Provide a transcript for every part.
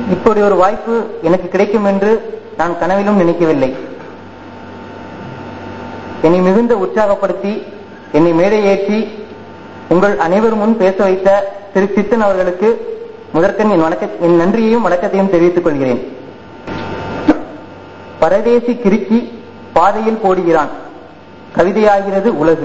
இப்படி ஒரு வாய்ப்பு எனக்கு கிடைக்கும் என்று நான் கனவிலும் நினைக்கவில்லை என்னை மிகுந்த உற்சாகப்படுத்தி என்னை மேடை ஏற்றி உங்கள் அனைவர் முன் பேச வைத்த திரு சித்தன் அவர்களுக்கு முதற்கண் என் வணக்க என் நன்றியையும் வணக்கத்தையும் தெரிவித்துக் கொள்கிறேன் பரதேசி கிறுக்கி பாதையில் போடுகிறான் கவிதையாகிறது உலகு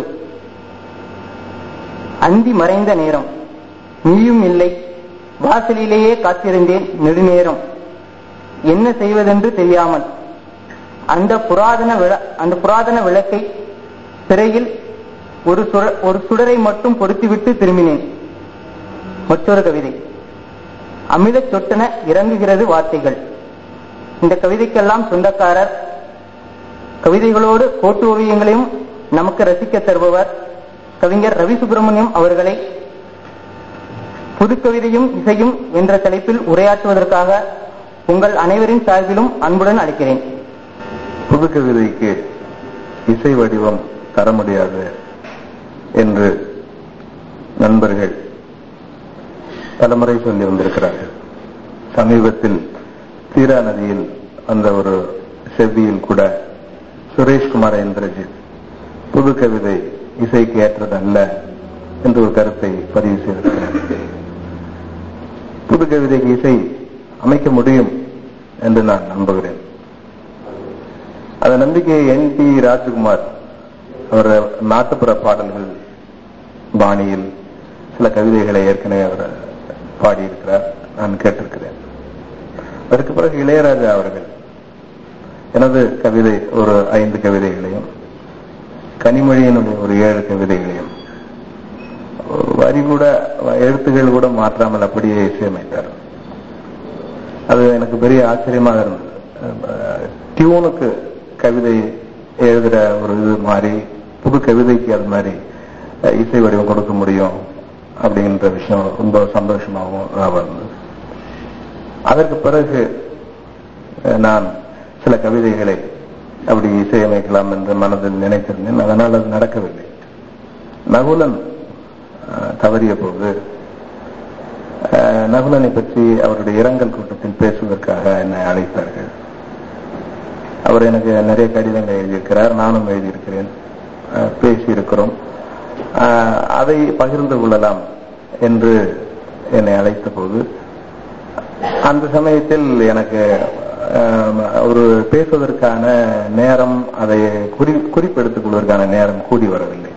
அந்தி மறைந்த நேரம் நீயும் இல்லை வாசலிலேயே காத்திருந்தேன் நெடுநேரம் என்ன செய்வதென்று தெரியாமல் அந்த புராதன விள- அந்த புராதன விளக்கை திரையில் ஒரு சுட- ஒரு சுடரை மட்டும் பொருத்திவிட்டு திரும்பினேன் மற்றொரு கவிதை அமிர்தச் சொட்டன இறங்குகிறது வார்த்தைகள் இந்த கவிதைக்கெல்லாம் சொந்தக்காரர் கவிதைகளோடு கோட்டு ஓவியங்களையும் நமக்கு ரசிக்க தருபவர் கவிஞர் ரவி சுப்பிரமணியம் அவர்களை புதுக்கவிதையும் இசையும் என்ற தலைப்பில் உரையாற்றுவதற்காக உங்கள் அனைவரின் சார்பிலும் அன்புடன் அழைக்கிறேன் புதுக்கவிதைக்கு இசை வடிவம் தர முடியாது என்று நண்பர்கள் பலமுறை சொல்லி வந்திருக்கிறார்கள் சமீபத்தில் தீரா நதியில் அந்த ஒரு செவ்வியில் கூட சுரேஷ்குமார் இந்திரஜித் புது கவிதை இசைக்கு ஏற்றதல்ல என்று ஒரு கருத்தை பதிவு செய்திருக்கிறார் புது கவிதைக்கு இசை அமைக்க முடியும் என்று நான் நம்புகிறேன் அந்த நம்பிக்கையை என் டி ராஜ்குமார் அவர் நாட்டுப்புற பாடல்கள் பாணியில் சில கவிதைகளை ஏற்கனவே அவர் பாடியிருக்கிறார் நான் கேட்டிருக்கிறேன் அதற்கு பிறகு இளையராஜா அவர்கள் எனது கவிதை ஒரு ஐந்து கவிதைகளையும் கனிமொழியினுடைய ஒரு ஏழு கவிதைகளையும் ஒரு வரி கூட எழுத்துகள் கூட மாற்றாமல் அப்படியே இசையமைத்தார் அது எனக்கு பெரிய ஆச்சரியமாக இருந்தது அஹ் டியூனுக்கு கவிதை எழுதுற ஒரு இது மாதிரி புது கவிதைக்கு அது மாதிரி அஹ் இசை வடிவம் கொடுக்க முடியும் அப்படின்ற விஷயம் ரொம்ப சந்தோஷமாகவும் இதாக இருந்தது அதற்கு பிறகு அஹ் நான் சில கவிதைகளை அப்படி இசையமைக்கலாம் என்று மனதில் நினைத்திருந்தேன் அதனால் அது நடக்கவில்லை நகுலன் அஹ், தவறிய போது அஹ், நகுலனை பற்றி அவருடைய இரங்கல் கூட்டத்தில் பேசுவதற்காக என்னை அழைத்தார்கள் அவர் எனக்கு நிறைய கடிதங்கள் எழுதியிருக்கிறார் நானும் எழுதியிருக்கிறேன் அஹ், பேசியிருக்கிறோம் அஹ், அதை பகிர்ந்து கொள்ளலாம் என்று என்னை அழைத்த போது அந்த சமயத்தில் எனக்கு அஹ், ஒரு பேசுவதற்கான நேரம் அதை குறி குறிப்பெடுத்துக் கொள்வதற்கான நேரம் கூடி வரவில்லை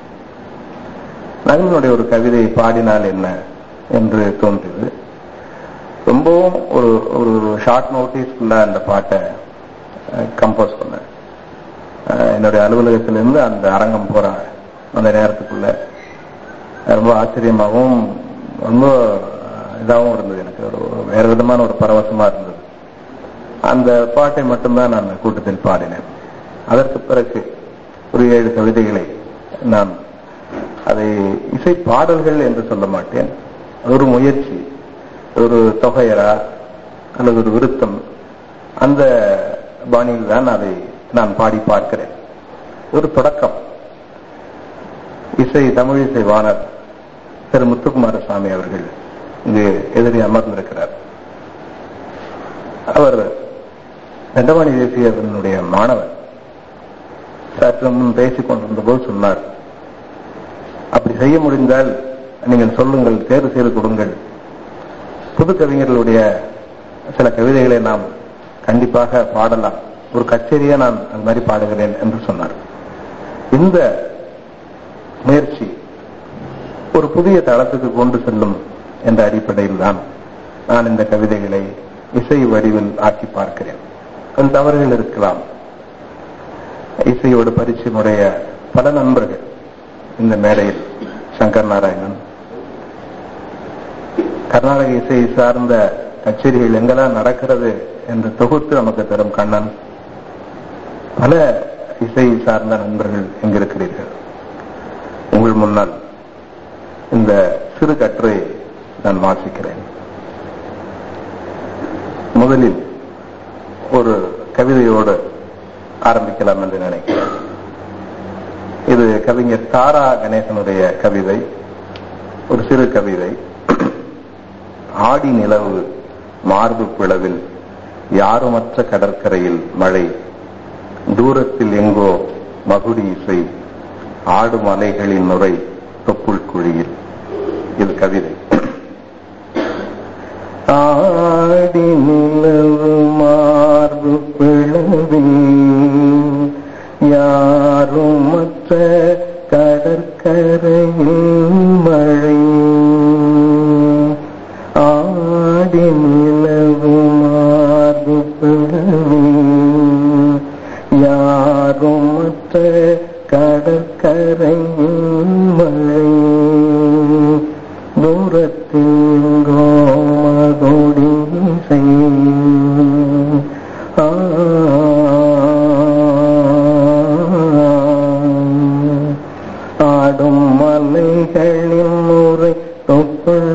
நகனுடைய ஒரு கவிதை பாடினால் என்ன என்று தோன்றியது ரொம்பவும் ஒரு ஒரு ஷார்ட் நோட்டீஸ்க்குள்ள அந்த பாட்டை கம்போஸ் பண்ணேன் அஹ், என்னுடைய அலுவலகத்திலிருந்து அந்த அரங்கம் போற அந்த நேரத்துக்குள்ள ரொம்ப ஆச்சரியமாகவும் ரொம்ப இதாகவும் இருந்தது எனக்கு ஒரு வேற விதமான ஒரு பரவசமா இருந்தது அந்த பாட்டை மட்டும்தான் நான் கூட்டத்தில் பாடினேன் அதற்கு பிறகு ஒரு ஏழு கவிதைகளை நான் அதை இசை பாடல்கள் என்று சொல்ல மாட்டேன் அது ஒரு முயற்சி ஒரு தொகையரா அல்லது ஒரு விருத்தம் அந்த பாணியில் தான் அதை நான் பாடி பார்க்கிறேன் ஒரு தொடக்கம் இசை தமிழ் இசை வாணர் திரு முத்துக்குமாரசாமி அவர்கள் இங்கு எதிரே அமர்ந்திருக்கிறார் அவர் தண்டவாணி தேசியவனுடைய மாணவர் சற்று முன் பேசிக் கொண்டிருந்த போது சொன்னார் அப்படி செய்ய முடிந்தால் நீங்கள் சொல்லுங்கள் தேர்வு செய்து கொடுங்கள் புது கவிஞர்களுடைய சில கவிதைகளை நாம் கண்டிப்பாக பாடலாம் ஒரு கச்சேரியா நான் அது மாதிரி பாடுகிறேன் என்று சொன்னார் இந்த முயற்சி ஒரு புதிய தளத்துக்கு கொண்டு செல்லும் என்ற அடிப்படையில் தான் நான் இந்த கவிதைகளை இசை வடிவில் ஆக்கி பார்க்கிறேன் அதில் தவறுகள் இருக்கலாம் இசையோடு பரிச்சயமுடைய பல நண்பர்கள் இந்த மேடையில் சங்கர் நாராயணன் கர்நாடக இசை சார்ந்த கச்சேரிகள் எங்கெல்லாம் நடக்கிறது என்று தொகுத்து நமக்கு தரும் கண்ணன் பல இசை சார்ந்த நண்பர்கள் எங்கிருக்கிறீர்கள் உங்கள் முன்னால் இந்த சிறு கட்டுரை நான் வாசிக்கிறேன் முதலில் ஒரு கவிதையோடு ஆரம்பிக்கலாம் என்று நினைக்கிறேன் இது கவிஞர் தாரா கணேசனுடைய கவிதை ஒரு சிறு கவிதை ஆடி நிலவு மார்பு பிளவில் யாருமற்ற கடற்கரையில் மழை தூரத்தில் எங்கோ மகுடி இசை ஆடும் அலைகளின் நுரை தொப்புள் குழியில் இது கவிதை ஆடி நிலவு மார்பு பிளவில் யாரும் மற்ற கடற்கரையில் மழை ஆடி நிலவு மார்பு பிளவில் யாரும் மற்ற கடற்கரையில் மழை தூரத்தில் எங்கோ மகுடி இசை ஆ ஆடும் மலைகளின் முறை தொப்புள்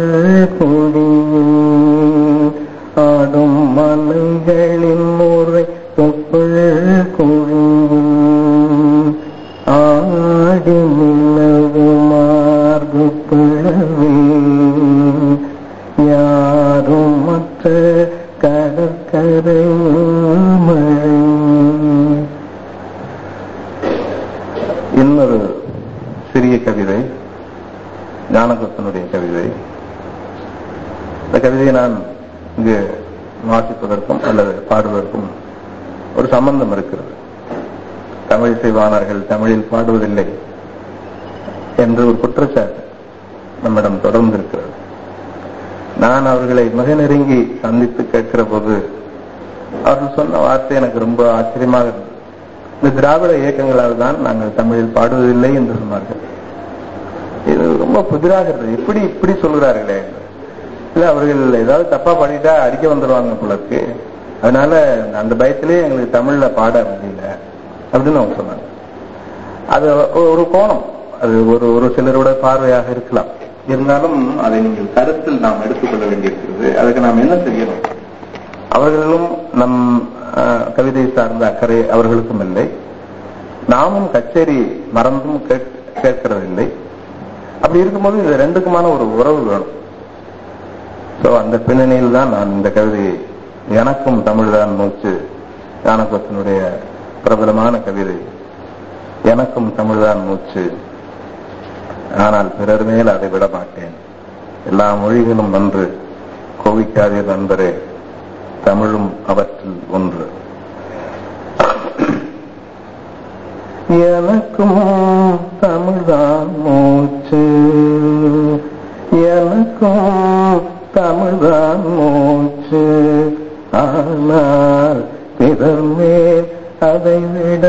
குடியில் ஆடும் மலைகளின் முறை தொப்புள் குழியில் ஆடி நிலவு மார்பு பிளவில் யாரும் மற்ற கடற்கரையில் மழை இன்னொரு சிறிய கவிதை ஞானகுத்தனுடைய கவிதை இந்த கவிதையை நான் இங்கு வாசிப்பதற்கும் அல்லது பாடுவதற்கும் ஒரு சம்பந்தம் இருக்கிறது தமிழ் செய்வானார்கள் தமிழில் பாடுவதில்லை என்று ஒரு குற்றச்சாட்டு நம்மிடம் தொடர்ந்து இருக்கிறது நான் அவர்களை மிக நெருங்கி சந்தித்து கேட்கிற போது அவர்கள் சொன்ன வார்த்தை எனக்கு ரொம்ப ஆச்சரியமாக இருந்தது இந்த திராவிட இயக்கங்களால் தான் நாங்கள் தமிழில் பாடுவதில்லை என்று சொன்னார்கள் இது ரொம்ப புதிராக இருந்தது எப்படி இப்படி சொல்கிறார்களே இல்ல அவர்கள் ஏதாவது தப்பா பாடிட்டா அடிக்க வந்துடுவாங்க போல இருக்கு அதனால அந்த பயத்திலே எங்களுக்கு தமிழ்ல பாட முடியல அப்படின்னு அவங்க சொன்னாங்க அது ஒரு கோணம் அது ஒரு ஒரு சிலரோட பார்வையாக இருக்கலாம் இருந்தாலும் அதை நீங்கள் கருத்தில் நாம் எடுத்துக்கொள்ள வேண்டியிருக்கிறது அதுக்கு நாம் என்ன செய்யணும் அவர்களும் நம் அஹ், கவிதை சார்ந்த அக்கறை அவர்களுக்கும் இல்லை நாமும் கச்சேரி மறந்தும் கேட்- கேட்கிறதில்லை அப்படி இருக்கும்போது இது ரெண்டுக்குமான ஒரு உறவு வேணும் சோ அந்த பின்னணியில் தான் நான் இந்த கவிதையை எனக்கும் தமிழ்தான் மூச்சு ஞானகோசனுடைய பிரபலமான கவிதை எனக்கும் தமிழ்தான் மூச்சு ஆனால் பிறர் மேல் அதை விட மாட்டேன் எல்லா மொழிகளும் நன்று கோவிக்காதீர் நண்பரே தமிழும் அவற்றில் ஒன்று எனக்கும் தமிழ்தான் மூச்சு எனக்கும் தமிழ்தான் மூச்சு ஆனால் பிறர் மேல் அதை விட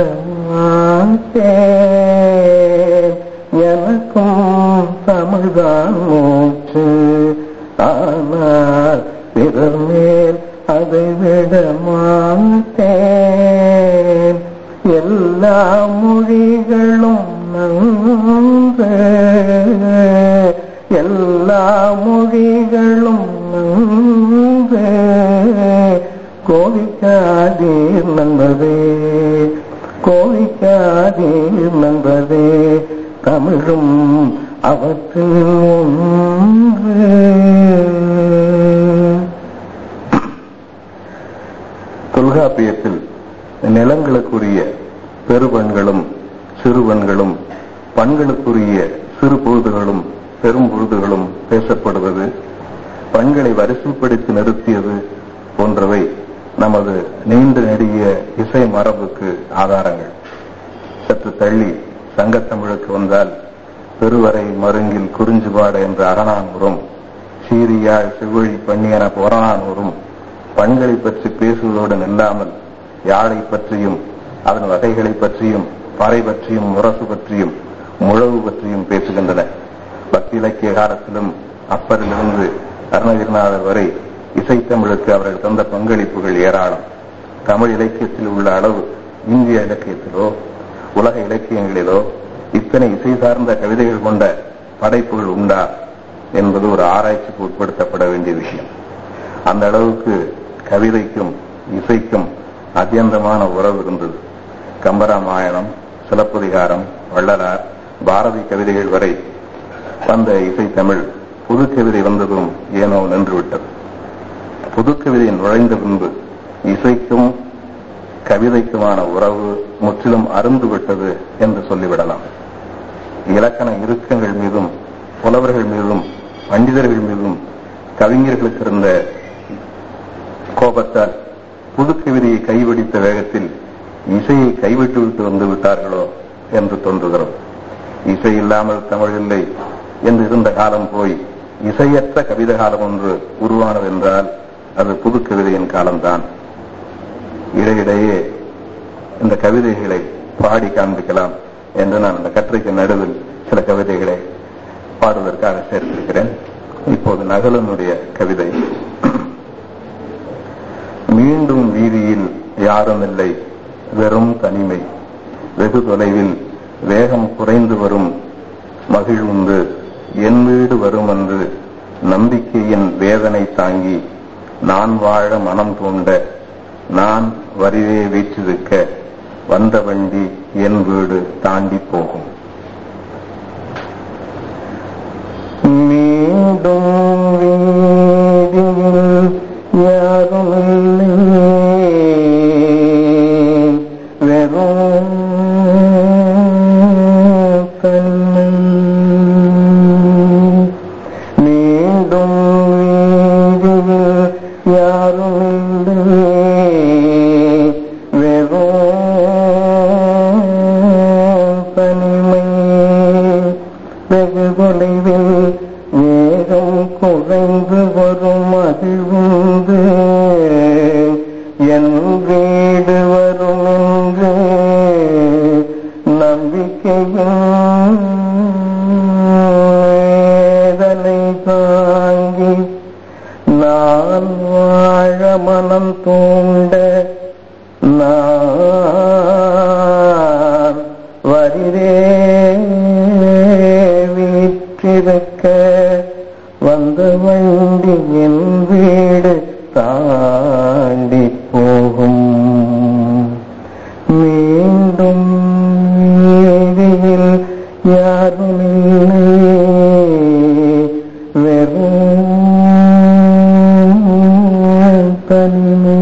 மாட்டேன் எனக்கும் தமிழ்தான் மூச்சு ஆனால் பிறர் மேல் அதை விட மாட்டேன் எல்லா மொழிகளும் நன்று எல்லா மொழிகளும் நன்று கோவிக்காதீர் நண்பதே கோவிக்காதீர் நண்பதே தமிழும் அவற்றில் ஒன்று தொல்காப்பியத்தில் நிலங்களுக்குரிய பெருபண்களும் சிறுபண்களும் பண்களுக்குரிய சிறு பொழுதுகளும் பெரும் பொழுதுகளும் பேசப்படுவது பண்களை வரிசைப்படுத்தி நிறுத்தியது போன்றவை நமது நீண்ட நெடிய இசை மரபுக்கு ஆதாரங்கள் சற்று தள்ளி சங்கத்தமிழுக்கு வந்தால் பெருவரை மருங்கில் குறிஞ்சுபாட என்ற அரணானூரும் சீரியாழ் செவ்வழி பண்ணியன புறநானூரும் பண்களை பற்றி பேசுவதோடு நில்லாமல் யாழை பற்றியும் அதன் வகைகளை பற்றியும் பறை பற்றியும் முரசு பற்றியும் முழவு பற்றியும் பேசுகின்றன பக்தி இலக்கிய காலத்திலும் அப்பரிலிருந்து அருணகிரிநாதர் வரை இசைத்தமிழுக்கு அவர்கள் தந்த பங்களிப்புகள் ஏராளம் தமிழ் இலக்கியத்தில் உள்ள அளவு இந்திய இலக்கியத்திலோ உலக இலக்கியங்களிலோ இத்தனை இசை சார்ந்த கவிதைகள் கொண்ட படைப்புகள் உண்டா என்பது ஒரு ஆராய்ச்சிக்கு உட்படுத்தப்பட வேண்டிய விஷயம் அந்த அளவுக்கு கவிதைக்கும் இசைக்கும் அத்தியந்தமான உறவு இருந்தது கம்பராமாயணம் சிலப்பதிகாரம் வள்ளலார் பாரதி கவிதைகள் வரை வந்த இசை தமிழ் புது கவிதை வந்ததும் ஏனோ நின்றுவிட்டது புதுக்கவிதையின் நுழைந்த பின்பு இசைக்கும் கவிதைக்குமான உறவு முற்றிலும் அருந்து விட்டது என்று சொல்லிவிடலாம் இலக்கண இறுக்கங்கள் மீதும் புலவர்கள் மீதும் பண்டிதர்கள் மீதும் கவிஞர்களுக்கு இருந்த கோபத்தால் புதுக்கவிதையை கைவிடித்த வேகத்தில் இசையை கைவிட்டு விட்டு வந்து விட்டார்களோ என்று தோன்றுகிறது இசை இல்லாமல் தமிழ் இல்லை என்று இருந்த காலம் போய் இசையற்ற கவிதை காலம் ஒன்று உருவானது என்றால் அது புது கவிதையின் காலம்தான் இடையிடையே இந்த கவிதைகளை பாடி காண்பிக்கலாம் என்று நான் இந்த கற்றைக்கு நடுவில் சில கவிதைகளை பாடுவதற்காக சேர்த்திருக்கிறேன் இப்போது நகலனுடைய கவிதை மீண்டும் வீதியில் யாரும் இல்லை வெறும் தனிமை வெகு தொலைவில் வேகம் குறைந்து வரும் மகிழ்வுந்து என் வீடு வரும் என்று நம்பிக்கையின் வேதனை தாங்கி நான் வாழ மனம் தூண்ட நான் வரிவே வீற்றிருக்க வந்த வண்டி என் வீடு தாண்டி போகும் மீண்டும் வீதியில் யாரும் இல்லை வெறும் தன்மை மீண்டும் வீதியில் யாரும் இல்லை வெறும் தனிமை வெகு தொலைவில் வேகம் குறைந்து வரும் மகிழ்வுந்து என் வீடு வரும் என்று நம்பிக்கையின் வேதனை தாங்கி நான் வாழ மனம் தூண்ட நான் வரிதே வீற்றிருக்க வந்த வண்டி என் வீடு தாண்டி போகும் மீண்டும் வீதியில் யாரும் இல்லை வெறும் தனிமை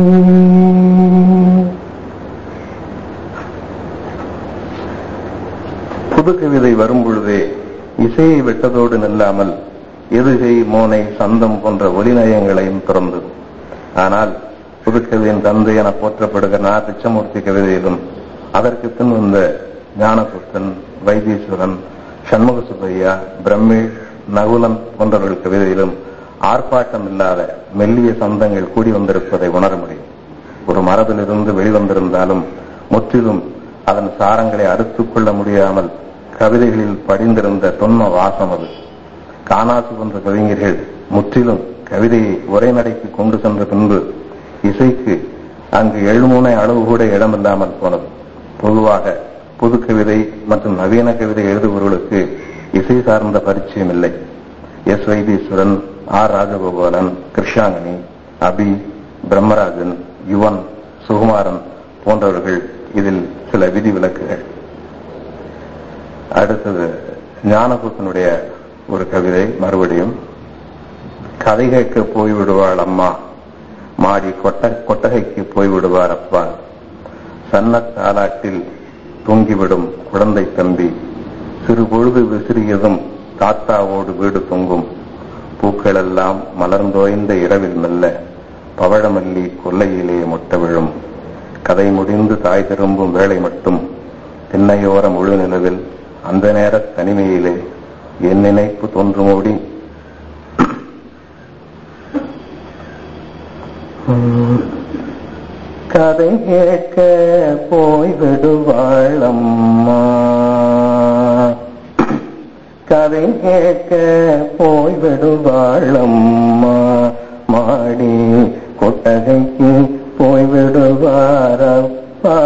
புது கவிதை வரும் பொழுதே இசையை விட்டதோடு நில்லாமல் எதுகை மோனை சந்தம் போன்ற ஒலிநயங்களையும் திறந்தது ஆனால் புதுக்கவிதையின் தந்தை என போற்றப்படுகிற நா பிச்சமூர்த்தி கவிதையிலும் அதற்கு பின் வந்த ஞானகுப்தன் வைத்தீஸ்வரன் சண்முக சுப்பையா பிரம்மேஷ் நகுலன் போன்றவர்கள் கவிதையிலும் ஆர்ப்பாட்டம் இல்லாத மெல்லிய சந்தங்கள் கூடி வந்திருப்பதை உணர முடியும் ஒரு மரபிலிருந்து வெளிவந்திருந்தாலும் முற்றிலும் அதன் சாரங்களை அறுத்துக் கொள்ள முடியாமல் கவிதைகளில் படிந்திருந்த தொன்ம வாசம் அது காணாசு போன்ற கவிஞர்கள் முற்றிலும் கவிதையை ஒரே நடைக்கு கொண்டு சென்ற பின்பு இசைக்கு அங்கு எழுமுனை அளவு கூட இடமில்லாமல் போனது பொதுவாக புது கவிதை மற்றும் நவீன கவிதை எழுதுபவர்களுக்கு இசை சார்ந்த பரிச்சயம் இல்லை எஸ் வைத்தீஸ்வரன் ஆர் ராஜகோபாலன் கிருஷ்ணாங்கனி அபி பிரம்மராஜன் யுவன் சுகுமாரன் போன்றவர்கள் இதில் சில விதிவிலக்குகள் அடுத்தது ஞானபூசனுடைய ஒரு கவிதை மறுபடியும் கதை கேட்க போய்விடுவாள் அம்மா மாடி கொட்ட கொட்டகைக்கு போய்விடுவார் அப்பா சன்ன தாலாட்டில் தூங்கிவிடும் குழந்தை தம்பி சிறு பொழுது விசிறியதும் தாத்தாவோடு வீடு தொங்கும் பூக்களெல்லாம் மலர்ந்தோய்ந்த இரவில் மெல்ல பவழமல்லி கொல்லையிலே முட்ட விழும் கதை முடிந்து தாய் திரும்பும் வேளை மட்டும் திண்ணையோர முழு நிலவில் அந்த நேர தனிமையிலே என் நினைப்பு தோன்றுமோடி கதை கேட்க போய்விடுவாள் அம்மா கதை கேட்க போய்விடுவாள் அம்மா மாடி கொட்டகைக்கு போய்விடுவார் அப்பா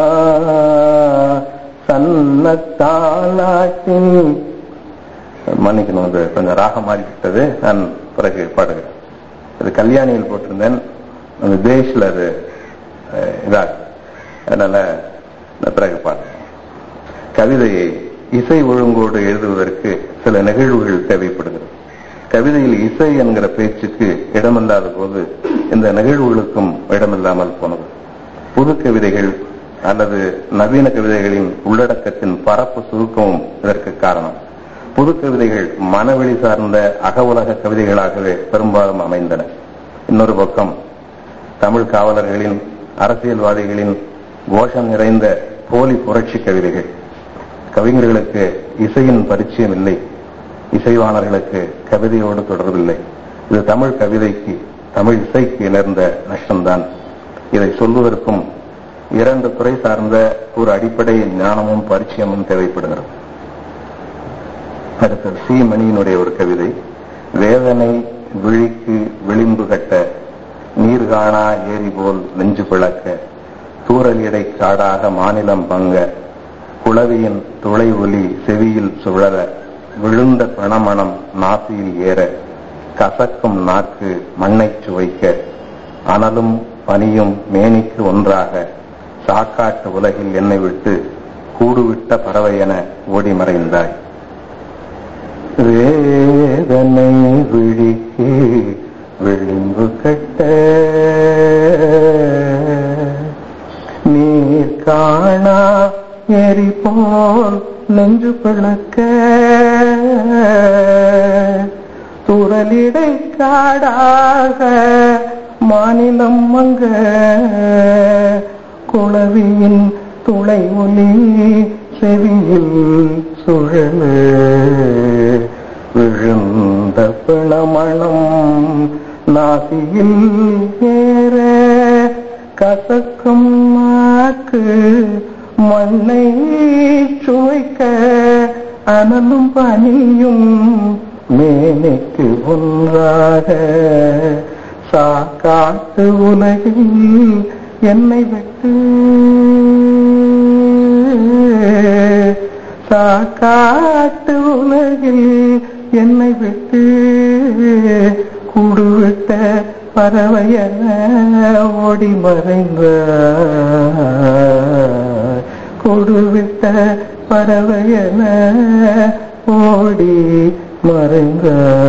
சன்னத்தாலாட்டி மன்னிக்கணும் அது கொஞ்சம் ராகம் மாறிவிட்டது நான் பிறகு பாடுகிறேன் அது கல்யாணியில் போட்டிருந்தேன் அந்த தேஷ்ல அது அஹ், இதாக அதனால நான் பிறகு பாடுறேன் கவிதையை இசை ஒழுங்கோடு எழுதுவதற்கு சில நிகழ்வுகள் தேவைப்படுகிறது கவிதையில் இசை என்கிற பேச்சுக்கு இடமில்லாத போது இந்த நிகழ்வுகளுக்கும் இடமில்லாமல் போனது புது கவிதைகள் அல்லது நவீன கவிதைகளின் உள்ளடக்கத்தின் பரப்பு சுருக்கமும் இதற்கு காரணம் புது கவிதைகள் மனவெளி சார்ந்த அக உலக கவிதைகளாகவே பெரும்பாலும் அமைந்தன இன்னொரு பக்கம் தமிழ் காவலர்களின் அரசியல்வாதிகளின் கோஷம் நிறைந்த போலி புரட்சி கவிதைகள் கவிஞர்களுக்கு இசையின் பரிச்சயம் இல்லை இசைவாணர்களுக்கு கவிதையோடு தொடர்பில்லை இது தமிழ் கவிதைக்கு தமிழ் இசைக்கு நேர்ந்த நஷ்டம்தான் இதை சொல்வதற்கும் இரண்டு துறை சார்ந்த ஒரு அடிப்படை ஞானமும் பரிச்சயமும் தேவைப்படுகிறது அடுத்து சி மணியினுடைய ஒரு கவிதை வேதனை விழிக்கு விளிம்பு கட்ட நீர் காணா ஏரி போல் நெஞ்சு பிளக்க தூரலிடை காடாக மாநிலம் பங்க குளவியின் துளை ஒலி செவியில் சுழல விழுந்த பிணமணம் நாசியில் ஏற கசக்கும் நாக்கு மண்ணை சுவைக்க அனலும் பனியும் மேனிக்கு ஒன்றாக சாக்காட்டு உலகில் என்னை விட்டு கூடுவிட்ட பறவை என ஓடி மறைந்தாய் வேதனை விழிக்கு விளிம்பு கட்ட நீர் காணா எரி போல் நெஞ்சு பிளக்க துரலிடை காடாக மாநிலம் மங்க குளவியின் துளை ஒலி செவியில் சுழலு விழுந்த பிணமணம் நாசியில் ஏற கசக்கும் நாக்கு மண்ணை சுவைக்க அனலும் பனியும் மேனைக்கு ஒன்றாக சாக்காட்டு உலகில் என்னை விட்டு சாக்காட்டு உலகில் என்னை விட்டு கூடுவிட்ட பறவையன ஓடி மறைந்த கொடுவிட்ட பறவையன ஓடி மறைந்த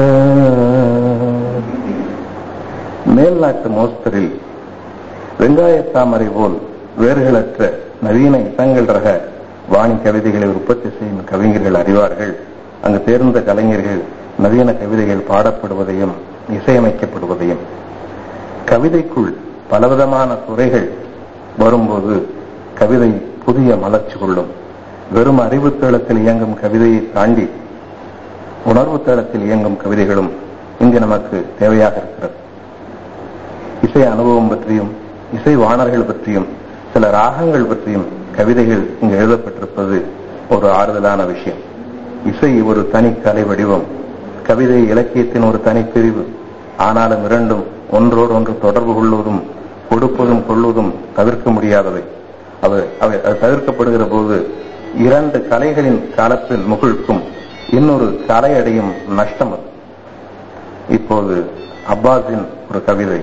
மேல்நாட்டு மோஸ்தரில் வெங்காய தாமரை போல் வேர்களற்ற நவீன இசங்கள் ரக வாணி கவிதைகளை உற்பத்தி செய்யும் கவிஞர்கள் அறிவார்கள் அங்கு தேர்ந்த கலைஞர்கள் நவீன கவிதைகள் பாடப்படுவதையும் இசையமைக்கப்படுவதையும் கவிதைக்குள் பலவிதமான துறைகள் வரும்போது கவிதை புதிய மலர்ச்சி கொள்ளும் வெறும் அறிவு தளத்தில் இயங்கும் கவிதையை தாண்டி உணர்வு தளத்தில் இயங்கும் கவிதைகளும் இங்கு நமக்கு தேவையாக இருக்கிறது இசை அனுபவம் பற்றியும் இசை வாணர்கள் பற்றியும் சில ராகங்கள் பற்றியும் கவிதைகள் இங்கு எழுதப்பட்டிருப்பது ஒரு ஆறுதலான விஷயம் இசை ஒரு தனி கலை வடிவம் கவிதை இலக்கியத்தின் ஒரு தனி பிரிவு ஆனாலும் இரண்டும் ஒன்றோடு ஒன்று தொடர்பு கொள்வதும் கொடுப்பதும் கொள்வதும் தவிர்க்க முடியாதவை அவை அவை அது தவிர்க்கப்படுகிற போது இரண்டு கலைகளின் காலத்தில் முகிழ்க்கும் இன்னொரு கலை அடையும் நஷ்டம் அது இப்போது அப்பாஸின் ஒரு கவிதை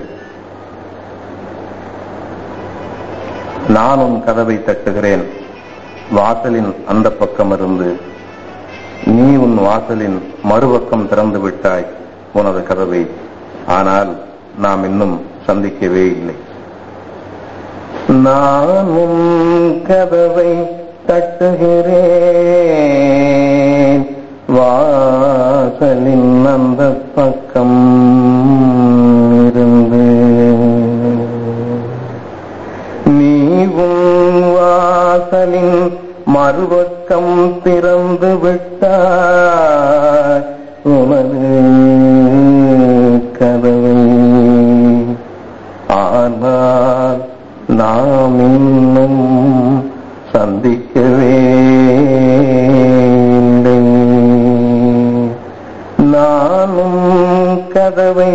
நான் உன் கதவை தட்டுகிறேன் வாசலின் அந்த பக்கம் இருந்து நீ உன் வாசலின் மறுபக்கம் திறந்து விட்டாய் உனது கதவை ஆனால் நாம் இன்னும் சந்திக்கவே இல்லை நான் உன் கதவை தட்டுகிறேன் வாசலின் அந்த பக்கம் இருந்து நீ உன் வாசலின் மறுபக்கம் திறந்து விட்டாய் உனது கதவை ஆனால் நாம் இன்னும் சந்திக்கவே இல்லை நானும் கதவை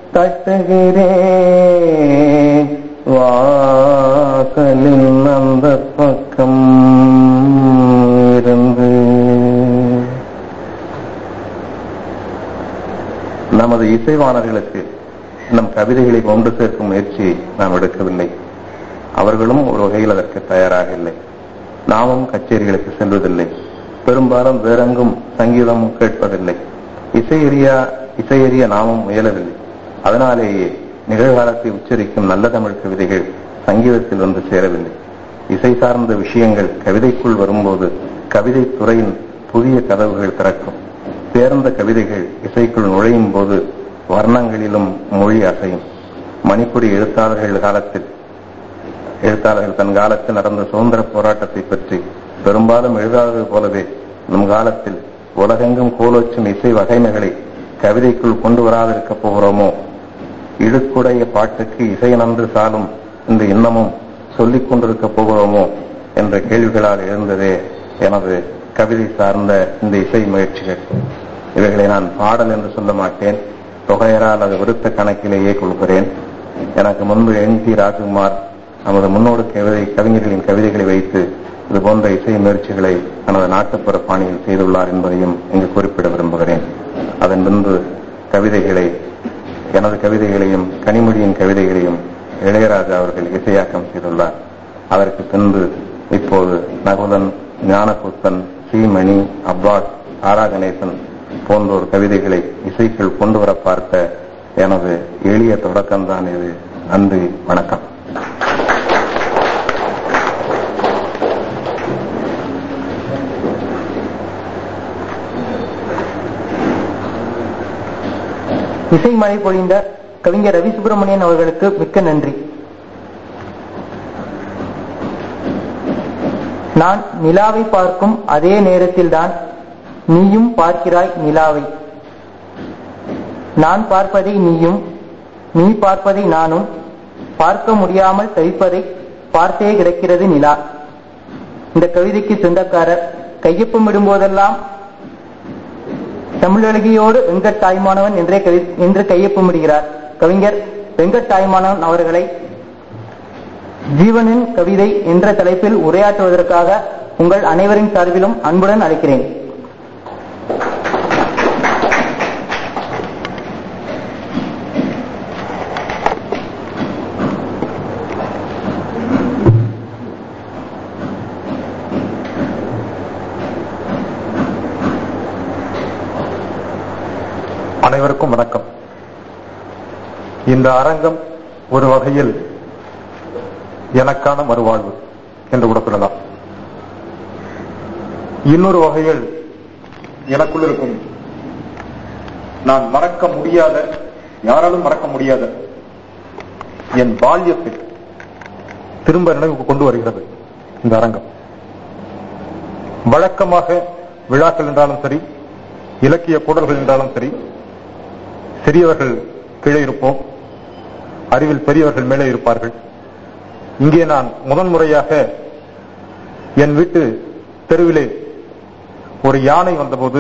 தட்டுகிறேன் வாசலின் அந்த பக்கம் இருந்து நமது இசைவாணர்களுக்கு நம் கவிதைகளை கொண்டு சேர்க்கும் முயற்சியை நாம் எடுக்கவில்லை அவர்களும் ஒரு வகையில் அதற்கு தயாராக இல்லை நாமும் கச்சேரிகளுக்கு செல்வதில்லை பெரும்பாலும் வேறெங்கும் சங்கீதம் கேட்பதில்லை இசை எரியா இசையறிய நாமும் முயலவில்லை அதனாலேயே நிகழ்காலத்தை உச்சரிக்கும் நல்ல தமிழ் கவிதைகள் சங்கீதத்தில் வந்து சேரவில்லை இசை சார்ந்த விஷயங்கள் கவிதைக்குள் வரும்போது கவிதை துறையின் புதிய கதவுகள் திறக்கும் சேர்ந்த கவிதைகள் இசைக்குள் நுழையும் போது வர்ணங்களிலும் மொழி அசையும் மணிப்புரி எழுத்தாளர்கள் காலத்தில் எழுத்தாளர்கள் தன் காலத்தில் நடந்த சுதந்திர போராட்டத்தை பற்றி பெரும்பாலும் எழுதாதது போலவே நம் காலத்தில் உலகெங்கும் கோலோச்சும் இசை வகைமைகளை கவிதைக்குள் கொண்டு வராதிருக்க போகிறோமோ இழுக்குடைய பாட்டுக்கு இசை நன்று சாலும் இந்த இன்னமும் சொல்லிக் கொண்டிருக்க போகிறோமோ என்ற கேள்விகளால் எழுந்ததே எனது கவிதை சார்ந்த இந்த இசை முயற்சிகள் இவைகளை நான் பாடல் என்று சொல்ல மாட்டேன் தொகையரால் அது விருத்த கணக்கிலேயே கொள்கிறேன் எனக்கு முன்பு என் டி ராஜ்குமார் நமது முன்னோடு கவிதை கவிஞர்களின் கவிதைகளை வைத்து இது போன்ற இசை முயற்சிகளை தனது நாட்டுப்புற பாணியில் செய்துள்ளார் என்பதையும் இங்கு குறிப்பிட விரும்புகிறேன் அதன் பின்பு கவிதைகளை எனது கவிதைகளையும் கனிமொழியின் கவிதைகளையும் இளையராஜா அவர்கள் இசையாக்கம் செய்துள்ளார் அதற்கு பின்பு இப்போது நகுலன் ஞானகுத்தன் சீமணி அப்பாஸ் ஆரா கணேசன் போன்றோர் கவிதைகளை இசைக்குள் கொண்டு வர பார்த்த எனது எளிய தொடக்கம்தான் இது நன்றி வணக்கம் இசை மழை பொழிந்த கவிஞர் ரவி சுப்பிரமணியன் அவர்களுக்கு மிக்க நன்றி நான் நிலாவை பார்க்கும் அதே நேரத்தில்தான் நீயும் பார்க்கிறாய் நிலாவை நான் பார்ப்பதை நீயும் நீ பார்ப்பதை நானும் பார்க்க முடியாமல் தவிப்பதை பார்த்தே கிடக்கிறது நிலா இந்த கவிதைக்கு சொந்தக்காரர் கையொப்பமிடும் போதெல்லாம் தமிழழகியோடு வெங்கட் தாய்மானவன் என்றே கவி என்று கையொப்பமிடுகிறார் கவிஞர் வெங்கட் தாய்மானவன் அவர்களை ஜீவனின் கவிதை என்ற தலைப்பில் உரையாற்றுவதற்காக உங்கள் அனைவரின் சார்பிலும் அன்புடன் அழைக்கிறேன் அனைவருக்கும் வணக்கம் இந்த அரங்கம் ஒரு வகையில் எனக்கான மறுவாழ்வு என்று கூட சொல்லலாம் இன்னொரு வகையில் எனக்குள் இருக்கும் நான் மறக்க முடியாத யாராலும் மறக்க முடியாத என் பால்யத்தை திரும்ப நினைவுக்கு கொண்டு வருகிறது இந்த அரங்கம் வழக்கமாக விழாக்கள் என்றாலும் சரி இலக்கிய கூடல்கள் என்றாலும் சரி சிறியவர்கள் கீழே இருப்போம் அறிவில் பெரியவர்கள் மேலே இருப்பார்கள் இங்கே நான் முதன்முறையாக என் வீட்டு தெருவிலே ஒரு யானை வந்தபோது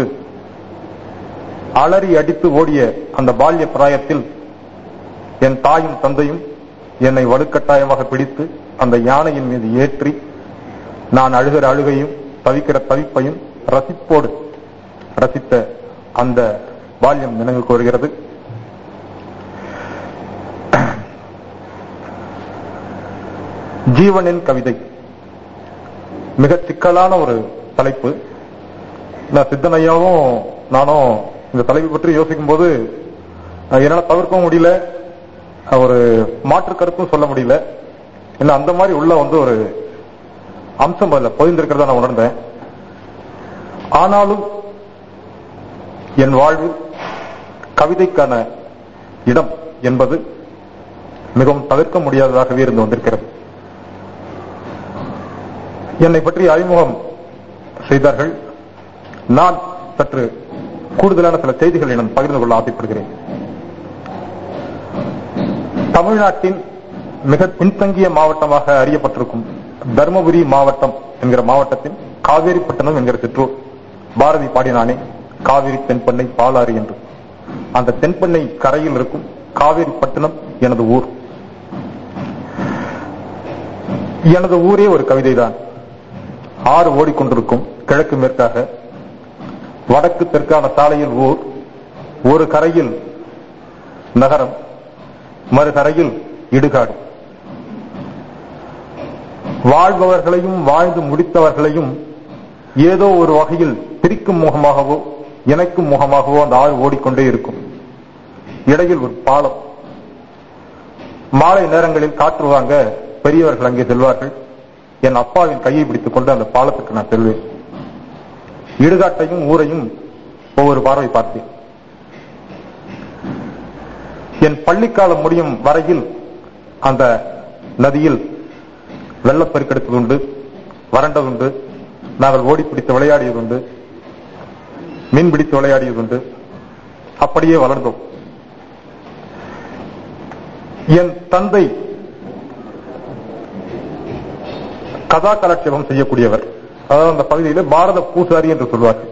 அலறி அடித்து ஓடிய அந்த பால்ய பிராயத்தில் என் தாயும் தந்தையும் என்னை வலுக்கட்டாயமாக பிடித்து அந்த யானையின் மீது ஏற்றி நான் அழுகிற அழுகையும் தவிக்கிற தவிப்பையும் ரசிப்போடு ரசித்த அந்த பால்யம் நினைவுக்கு வருகிறது ஜீவனின் கவிதை மிக சிக்கலான ஒரு தலைப்பு நான் சித்தனையாவும் நானும் இந்த தலைப்பு பற்றி யோசிக்கும் போது என்னால தவிர்க்கவும் முடியல ஒரு மாற்று கருத்தும் சொல்ல முடியல என்ன அந்த மாதிரி உள்ள வந்து ஒரு அம்சம் அதுல பதிந்திருக்கிறதா நான் உணர்ந்தேன் ஆனாலும் என் வாழ்வில் கவிதைக்கான இடம் என்பது மிகவும் தவிர்க்க முடியாததாகவே இருந்து வந்திருக்கிறது என்னை பற்றி அறிமுகம் செய்தார்கள் நான் சற்று கூடுதலான சில செய்திகளை நான் பகிர்ந்து கொள்ள ஆசைப்படுகிறேன் தமிழ்நாட்டின் மிக பின்தங்கிய மாவட்டமாக அறியப்பட்டிருக்கும் தருமபுரி மாவட்டம் என்கிற மாவட்டத்தின் காவேரிப்பட்டினம் என்கிற சிற்றூர் பாரதி பாடினானே காவிரி தென்பண்ணை பாலாறு என்று அந்த தென்பண்ணை கரையில் இருக்கும் காவேரிப்பட்டினம் எனது ஊர் எனது ஊரே ஒரு கவிதைதான் ஆறு ஓடிக்கொண்டிருக்கும் கிழக்கு மேற்காக வடக்கு தெற்கான சாலையில் ஊர் ஒரு கரையில் நகரம் மறுகரையில் இடுகாடு வாழ்பவர்களையும் வாழ்ந்து முடித்தவர்களையும் ஏதோ ஒரு வகையில் பிரிக்கும் முகமாகவோ இணைக்கும் முகமாகவோ அந்த ஆறு ஓடிக்கொண்டே இருக்கும் இடையில் ஒரு பாலம் மாலை நேரங்களில் காற்று வாங்க பெரியவர்கள் அங்கே செல்வார்கள் என் அப்பாவின் கையை பிடித்துக் கொண்டு அந்த பாலத்துக்கு நான் செல்வேன் இடுகாட்டையும் ஊரையும் ஒவ்வொரு பார்வை பார்த்தேன் என் பள்ளிக்காலம் முடியும் வரையில் அந்த நதியில் வெள்ளப்பெருக்கெடுத்தது உண்டு வறண்டது உண்டு நாங்கள் ஓடி பிடித்து விளையாடியது உண்டு மீன் பிடித்து விளையாடியது உண்டு அப்படியே வளர்ந்தோம் என் தந்தை கதா கலாட்சேபம் செய்யக்கூடியவர் அதாவது அந்த பகுதியில் பாரத பூசாரி என்று சொல்வார்கள்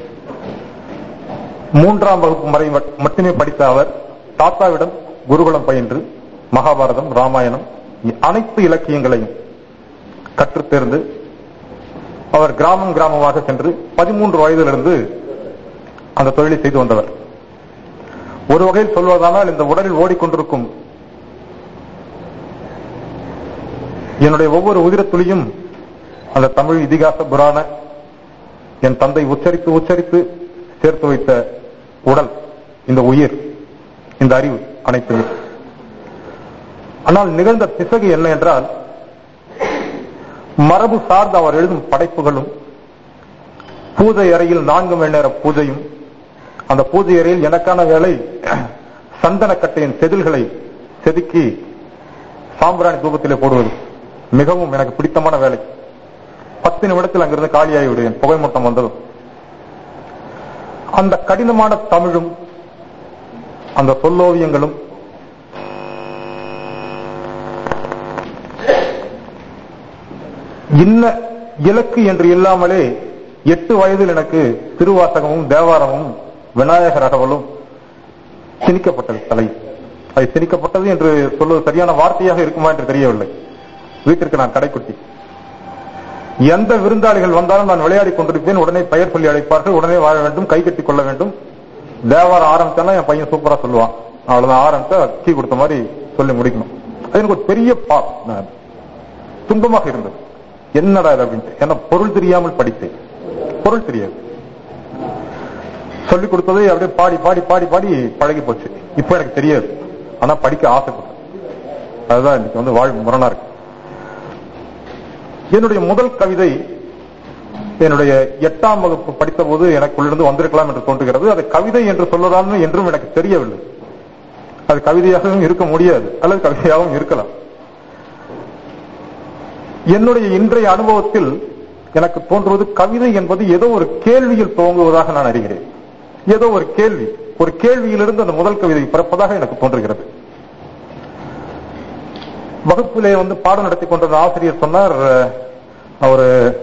மூன்றாம் வகுப்பு வரை மட்டுமே படித்த அவர் தாத்தாவிடம் குருகுலம் பயின்று மகாபாரதம் ராமாயணம் அனைத்து இலக்கியங்களையும் கற்றுத் தேர்ந்து அவர் கிராமம் கிராமமாக சென்று பதிமூன்று வயதிலிருந்து அந்த தொழிலை செய்து வந்தவர் ஒரு வகையில் சொல்வதானால் இந்த உடலில் ஓடிக்கொண்டிருக்கும் என்னுடைய ஒவ்வொரு உதிரத்துளியும் அந்த தமிழ் இதிகாச புராண என் தந்தை உச்சரித்து உச்சரித்து சேர்த்து வைத்த உடல் இந்த உயிர் இந்த அறிவு அனைத்துமே ஆனால் நிகழ்ந்த பிசகு என்ன என்றால் மரபு சார்ந்த அவர் எழுதும் படைப்புகளும் பூஜை அறையில் நான்கு மணி நேர பூஜையும் அந்த பூஜை அறையில் எனக்கான வேலை சந்தனக்கட்டையின் செதில்களை செதுக்கி சாம்பிராணி தூபத்திலே போடுவது மிகவும் எனக்கு பிடித்தமான வேலை பத்து நிமிடத்தில் அங்கிருந்து காலியாகி விடுவேன் புகை மூட்டம் வந்ததும் அந்த கடினமான தமிழும் அந்த சொல்லோவியங்களும் இன்ன இலக்கு என்று இல்லாமலே எட்டு வயதில் எனக்கு திருவாசகமும் தேவாரமும் விநாயகர் அகவலும் திணிக்கப்பட்டது தலை அது திணிக்கப்பட்டது என்று சொல்வது சரியான வார்த்தையாக இருக்குமா என்று தெரியவில்லை வீட்டிற்கு நான் கடைக்குட்டி எந்த விருந்தாளிகள் வந்தாலும் நான் விளையாடி கொண்டிருப்பேன் உடனே பெயர் சொல்லி அழைப்பார்கள் உடனே வாழ வேண்டும் கை கட்டி கொள்ள வேண்டும் தேவாரம் ஆரம்பிச்சானா என் பையன் சூப்பரா சொல்லுவான் அவ்வளவுதான் ஆரம்பிச்சா கீ கொடுத்த மாதிரி சொல்லி முடிக்கணும் அது எனக்கு ஒரு பெரிய பா துன்பமாக இருந்தது என்னடா இது அப்படின்ட்டு ஏன்னா பொருள் தெரியாமல் படித்தேன் பொருள் தெரியாது சொல்லிக் கொடுத்ததை அப்படியே பாடி பாடி பாடி பாடி பழகி போச்சு இப்ப எனக்கு தெரியாது ஆனா படிக்க ஆசைப்பட்டேன் அதுதான் இன்னைக்கு வந்து வாழ்வு முரணா இருக்கு என்னுடைய முதல் கவிதை என்னுடைய எட்டாம் வகுப்பு படித்த போது எனக்குள்ளிருந்து வந்திருக்கலாம் என்று தோன்றுகிறது அது கவிதை என்று சொல்லலாம் என்றும் எனக்கு தெரியவில்லை அது கவிதையாகவும் இருக்க முடியாது அல்லது கவிதையாகவும் இருக்கலாம் என்னுடைய இன்றைய அனுபவத்தில் எனக்கு தோன்றுவது கவிதை என்பது ஏதோ ஒரு கேள்வியில் துவங்குவதாக நான் அறிகிறேன் ஏதோ ஒரு கேள்வி ஒரு கேள்வியிலிருந்து அந்த முதல் கவிதை பிறப்பதாக எனக்கு தோன்றுகிறது வகுப்பிலே வந்து பாடம் நடத்தி கொண்டிருந்த ஆசிரியர் சொன்னார் அவர்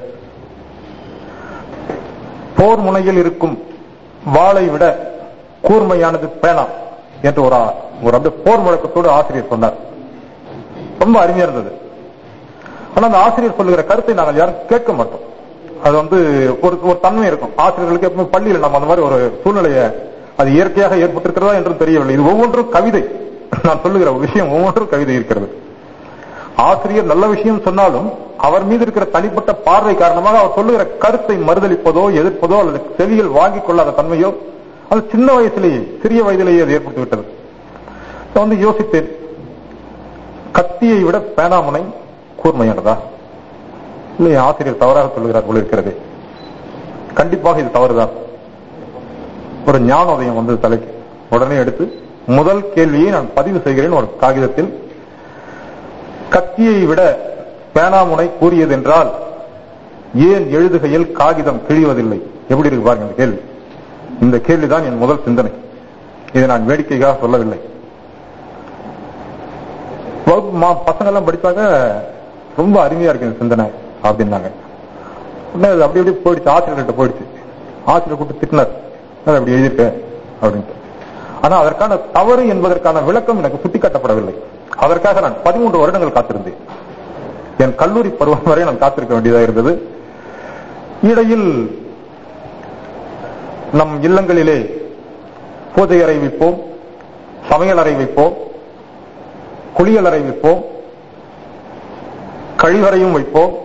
போர் முனையில் இருக்கும் வாளை விட கூர்மையானது பேனா என்று ஒரு ஒரு அப்படியே போர் முழக்கத்தோடு ஆசிரியர் சொன்னார் ரொம்ப அருமையா இருந்தது ஆனா அந்த ஆசிரியர் சொல்லுகிற கருத்தை நாங்கள் யாரும் கேட்க மாட்டோம் அது வந்து ஒரு ஒரு தன்மை இருக்கும் ஆசிரியர்களுக்கு எப்பவுமே பள்ளியில் நம்ம அந்த மாதிரி ஒரு சூழ்நிலையை அது இயற்கையாக ஏற்பட்டிருக்கிறதா என்றும் தெரியவில்லை இது ஒவ்வொன்றும் கவிதை நான் சொல்லுகிற விஷயம் ஒவ்வொன்றும் கவிதை இருக்கிறது ஆசிரியர் நல்ல விஷயம் சொன்னாலும் அவர் மீது இருக்கிற தனிப்பட்ட பார்வை காரணமாக அவர் சொல்லுகிற கருத்தை மறுதளிப்பதோ எதிர்ப்பதோ அல்லது செவியில் வாங்கிக் கொள்ளாத தன்மையோ அது சின்ன வயசுலேயே சிறிய வயதிலேயே அது ஏற்பட்டு விட்டது வந்து யோசித்தேன் கத்தியை விட பேனாமுனை கூர்மையானதா இல்லை ஆசிரியர் தவறாக சொல்லுகிறார் போல இருக்கிறது கண்டிப்பாக இது தவறுதான் ஒரு ஞானோதயம் வந்து தலைக்கு உடனே எடுத்து முதல் கேள்வியை நான் பதிவு செய்கிறேன் ஒரு காகிதத்தில் கத்தியை விட பேனாமுனை கூறியது என்றால் ஏன் எழுதுகையில் காகிதம் கிழிவதில்லை எப்படி இருக்கு பாருங்க இந்த கேள்வி இந்த கேள்விதான் என் முதல் சிந்தனை இதை நான் வேடிக்கைக்காக சொல்லவில்லை பசங்க எல்லாம் படிச்சாங்க ரொம்ப அருமையா இருக்கு இந்த சிந்தனை அப்படின்னாங்க உடனே அது அப்படி அப்படியே போயிடுச்சு ஆசிரியர்கிட்ட போயிடுச்சு ஆசிரியர் கூப்பிட்டு திட்டினார் அப்படி எழுதியிருக்க அப்படின்ட்டு ஆனா அதற்கான தவறு என்பதற்கான விளக்கம் எனக்கு சுட்டிக்காட்டப்படவில்லை அதற்காக நான் பதிமூன்று வருடங்கள் காத்திருந்தேன் என் கல்லூரி பருவம் வரை நான் காத்திருக்க வேண்டியதாக இருந்தது இடையில் நம் இல்லங்களிலே பூஜை அறை வைப்போம் சமையல் அறை வைப்போம் குளியல் அறை வைப்போம் கழிவறையும் வைப்போம்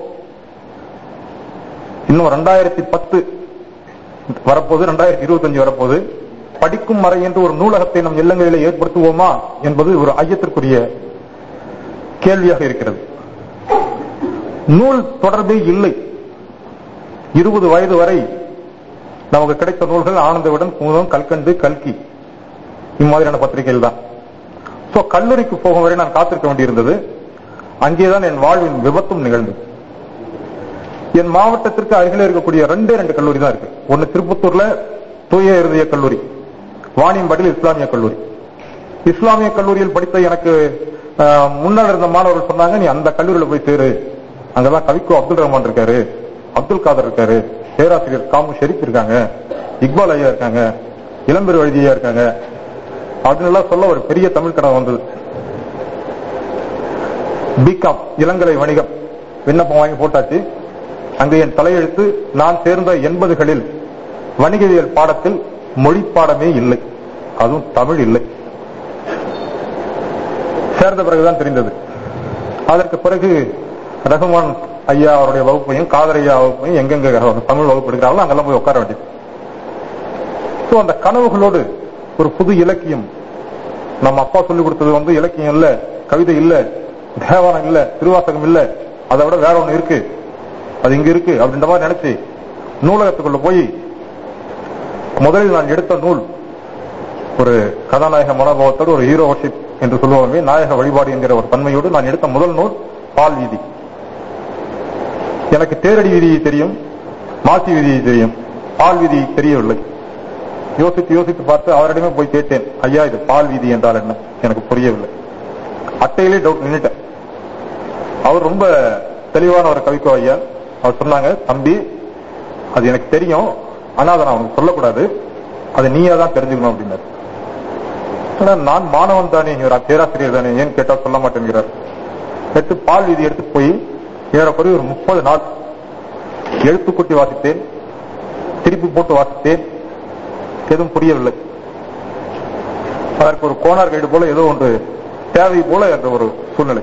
இன்னும் ரெண்டாயிரத்தி பத்து வரப்போது ரெண்டாயிரத்தி இருபத்தி அஞ்சு வரப்போது படிக்கும் மறை என்று ஒரு நூலகத்தை நம் இல்லங்களிலே ஏற்படுத்துவோமா என்பது ஒரு ஐயத்திற்குரிய கேள்வியாக இருக்கிறது நூல் தொடர்பே இல்லை இருபது வயது வரை நமக்கு கிடைத்த நூல்கள் ஆனந்தவிடன் குமுதம் கல்கண்டு கல்கி இம்மாதிரியான பத்திரிகைகள் தான் சோ கல்லூரிக்கு போகும் வரை நான் காத்திருக்க வேண்டியிருந்தது அங்கேதான் என் வாழ்வின் விபத்தும் நிகழ்ந்தது என் மாவட்டத்திற்கு அருகில் இருக்கக்கூடிய ரெண்டே ரெண்டு கல்லூரி தான் இருக்கு ஒன்னு திருப்பத்தூர்ல தூய இருதய கல்லூரி வாணியம்பாடியில் இஸ்லாமிய கல்லூரி இஸ்லாமிய கல்லூரியில் படித்த எனக்கு ஆஹ், முன்னால் இருந்த மாணவர்கள் சொன்னாங்க நீ அந்த கல்லூரியில போய் சேரு அங்கதான் கவிக்கோ அப்துல் ரஹ்மான் இருக்காரு அப்துல் காதர் இருக்காரு பேராசிரியர் காமு ஷெரீப் இருக்காங்க இக்பால் ஐயா இருக்காங்க இளம்பெரு வழுதியா இருக்காங்க அப்படின்னு எல்லாம் சொல்ல ஒரு பெரிய தமிழ் கடன் வந்தது பிகாம் இளங்கலை வணிகம் விண்ணப்பம் வாங்கி போட்டாச்சு அங்கு என் தலையெழுத்து நான் சேர்ந்த எண்பதுகளில் வணிகவியல் பாடத்தில் மொழி பாடமே இல்லை அதுவும் தமிழ் இல்லை சேர்ந்த பிறகுதான் தெரிந்தது அதற்கு பிறகு ரகுமான் ஐயா அவருடைய வகுப்பையும் காதர் ஐயா வகுப்பையும் எங்கெங்க தமிழ் வகுப்பு எடுக்கிறாங்களோ அங்கெல்லாம் போய் உட்கார வேண்டியது சோ அந்த கனவுகளோடு ஒரு புது இலக்கியம் நம்ம அப்பா சொல்லி கொடுத்தது வந்து இலக்கியம் இல்ல கவிதை இல்ல தேவாரம் இல்ல திருவாசகம் இல்ல அதை விட வேற ஒண்ணு இருக்கு அது இங்க இருக்கு அப்படின்ற மாதிரி நினைச்சு நூலகத்துக்குள்ள போய் முதலில் நான் எடுத்த நூல் ஒரு கதாநாயக மனோபாவத்தோடு ஒரு ஹீரோ வர்ஷிப் என்று சொல்லுவோமே நாயக வழிபாடு என்கிற ஒரு தன்மையோடு நான் எடுத்த முதல் நூல் பால் வீதி எனக்கு தேரடி வீதியை தெரியும் மாசி வீதியை தெரியும் பால் வீதி தெரியவில்லை யோசித்து யோசித்து பார்த்து அவரிடமே போய் கேட்டேன் ஐயா இது பால் வீதி என்றால் என்ன எனக்கு புரியவில்லை அட்டையிலே டவுட் நின்னுட்டேன் அவர் ரொம்ப தெளிவான ஒரு கவிக்கோ ஐயா அவர் சொன்னாங்க தம்பி அது எனக்கு தெரியும் ஆனா அதை நான் உனக்கு சொல்லக்கூடாது அதை நீயா தான் தெரிஞ்சுக்கணும் அப்படின்னாரு ஆனா நான் மாணவன் தானே இவர் பேராசிரியர் தானே ஏன் கேட்டா சொல்ல மாட்டேங்கிறார் எடுத்து பால் வீதி எடுத்து போய் ஏறக்குறைய ஒரு முப்பது நாள் எழுத்துக்குட்டி வாசித்தேன் திருப்பி போட்டு வாசித்தேன் எதுவும் புரியவில்லை அதற்கு ஒரு கோனார் கைடு போல ஏதோ ஒன்று தேவை போல என்ற ஒரு சூழ்நிலை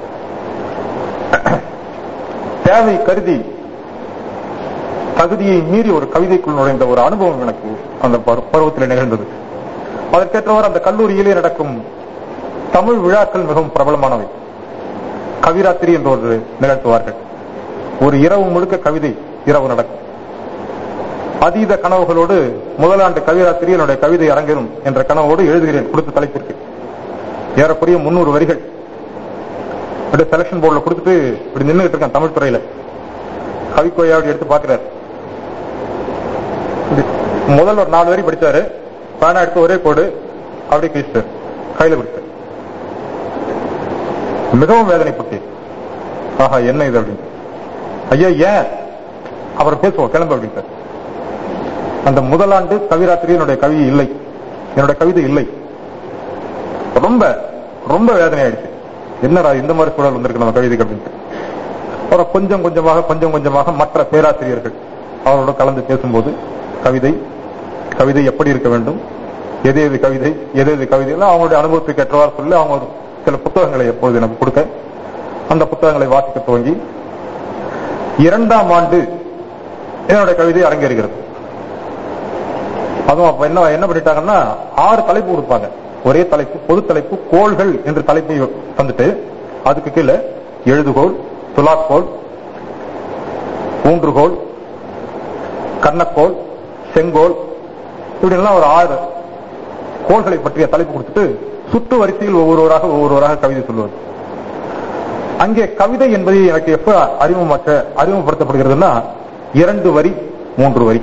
தேவை கருதி தகுதியை மீறி ஒரு கவிதைக்குள் நுழைந்த ஒரு அனுபவம் எனக்கு அந்த பரு- பருவத்தில் நிகழ்ந்தது அதற்கேற்றவாறு அந்த கல்லூரியிலே நடக்கும் தமிழ் விழாக்கள் மிகவும் பிரபலமானவை கவிராத்திரி என்று ஒரு நிகழ்த்துவார்கள் ஒரு இரவு முழுக்க கவிதை இரவு நடக்கும் அதீத கனவுகளோடு முதலாண்டு கவிராத்திரி என்னுடைய கவிதை அரங்கேறும் என்ற கனவோடு எழுதுகிறேன் கொடுத்த தலைப்பிற்கு ஏறக்குறைய முன்னூறு வரிகள் அப்படியே செலக்ஷன் போர்டில் கொடுத்துட்டு இப்படி நின்றுட்டு இருக்கேன் தமிழ் துறையில கவிக்கோயா அப்படி எடுத்து பாக்குறாரு இப்படி முதல்ல ஒரு நாலு வரி படிச்சாரு பேனா எடுத்து ஒரே கோடு அப்படியே கிழிச்சிட்டாரு கையில கொடுத்தாரு மிகவும் வேதனைப்பட்டேன் ஆஹா என்ன இது அப்படின்னு ஐயா ஏன் அவர் பேசுவோம் கிளம்பு அப்படின்ட்டார் அந்த முதலாண்டு கவிராத்திரி என்னுடைய கவி இல்லை என்னுடைய கவிதை இல்லை ரொம்ப ரொம்ப வேதனை ஆயிடுச்சு என்னடா இந்த மாதிரி சூழல் வந்திருக்கு நம்ம கவிதைக்கு அப்படின்ட்டு அப்புறம் கொஞ்சம் கொஞ்சமாக கொஞ்சம் கொஞ்சமாக மற்ற பேராசிரியர்கள் அவரோட கலந்து பேசும்போது கவிதை கவிதை எப்படி இருக்க வேண்டும் எது எது கவிதை எது எது கவிதை எல்லாம் அவங்களுடைய அனுபவத்துக்கு ஏற்றவாறு சொல்லி அவங்க சில புத்தகங்களை எப்பொழுது எனக்கு கொடுக்க அந்த புத்தகங்களை வாசிக்க துவங்கி இரண்டாம் ஆண்டு என்னுடைய கவிதை அரங்கேறுகிறது அதுவும் அப்ப என்ன என்ன பண்ணிட்டாங்கன்னா ஆறு தலைப்பு கொடுப்பாங்க ஒரே தலைப்பு பொது தலைப்பு கோள்கள் என்று தலைப்பை தந்துட்டு அதுக்கு கீழே எழுதுகோள் துலாக்கோள் ஊன்றுகோள் கண்ணக்கோள் செங்கோல் இப்படி எல்லாம் ஒரு ஆறு கோள்களை பற்றிய தலைப்பு கொடுத்துட்டு சுற்று வரிசையில் ஒவ்வொருவராக ஒவ்வொருவராக கவிதை சொல்லுவது அங்கே கவிதை என்பது எனக்கு எப்ப அறிமுகமாக்க அறிமுகப்படுத்தப்படுகிறதுனா இரண்டு வரி மூன்று வரி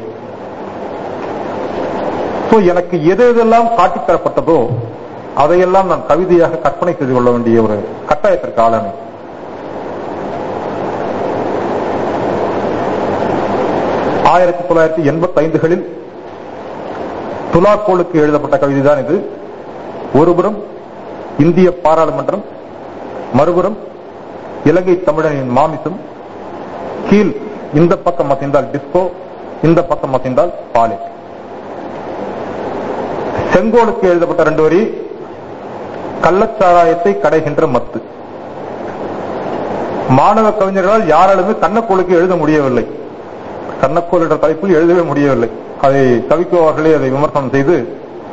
சோ எனக்கு எது எதெல்லாம் காட்டித் தரப்பட்டதோ அதையெல்லாம் நான் கவிதையாக கற்பனை செய்து கொள்ள வேண்டிய ஒரு கட்டாயத்திற்கு ஆளானேன் ஆயிரத்தி தொள்ளாயிரத்தி எண்பத்தி ஐந்துகளில் துலாக்கோளுக்கு எழுதப்பட்ட கவிதை தான் இது ஒருபுறம் இந்திய பாராளுமன்றம் மறுபுறம் இலங்கை தமிழனின் மாமிசம் கீழ் இந்த பக்கம் மசிந்தால் டிஸ்கோ இந்த பக்கம் மசிந்தால் பாலே செங்கோலுக்கு எழுதப்பட்ட ரெண்டு வரி கள்ளச்சாராயத்தை கடைகின்ற மத்து மாணவ கவிஞர்களால் யாராலுமே கண்ணக்கோளுக்கு எழுத முடியவில்லை கண்ணக்கோள் என்ற தலைப்பில் எழுதவே முடியவில்லை அதை கவிக்கோ அவர்களே அதை விமர்சனம் செய்து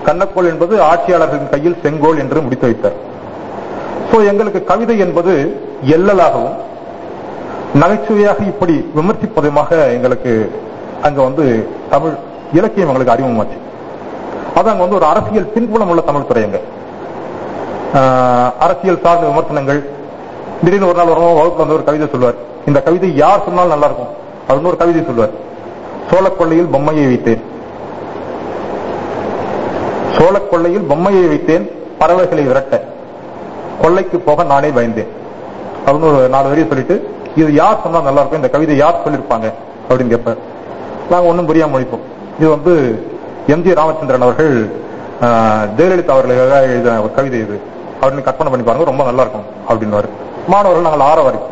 கண்ணக்கோள் என்பது ஆட்சியாளர்களின் கையில் செங்கோல் என்று முடித்து வைத்தார் சோ எங்களுக்கு கவிதை என்பது எல்லலாகவும் நகைச்சுவையாக இப்படி விமர்சிப்பதுமாக எங்களுக்கு அங்க வந்து தமிழ் இலக்கியம் எங்களுக்கு அறிமுகமாச்சு அது அங்க வந்து ஒரு அரசியல் பின்புலம் உள்ள தமிழ் துறையங்க ஆஹ் அரசியல் சார்ந்த விமர்சனங்கள் திடீர்னு ஒரு நாள் வருவோம் வகுப்புல வந்து ஒரு கவிதை சொல்லுவார் இந்த கவிதை யார் சொன்னாலும் நல்லா இருக்கும் அப்படின்னு ஒரு கவிதை சொல்லுவார் சோழக்கொள்ளையில் பொம்மையை வைத்தேன் சோழக்கொள்ளையில் பொம்மையை வைத்தேன் பறவைகளை விரட்ட கொள்ளைக்கு போக நானே பயந்தேன் அப்படின்னு ஒரு நாலு வரியை சொல்லிட்டு இது யார் சொன்னா நல்லா இருக்கும் இந்த கவிதை யார் சொல்லியிருப்பாங்க அப்படின்னு கேட்பார் நாங்க ஒண்ணும் புரியாம முடிப்போம் இது வந்து எம் ஜி ராமச்சந்திரன் அவர்கள் ஆஹ், ஜெயலலிதா அவர்களுக்காக எழுதின ஒரு கவிதை இது அப்படின்னு கற்பனை பண்ணி பாருங்க ரொம்ப நல்லா இருக்கும் அப்படின்னு மாணவர்கள் நாங்கள் ஆற வரைக்கும்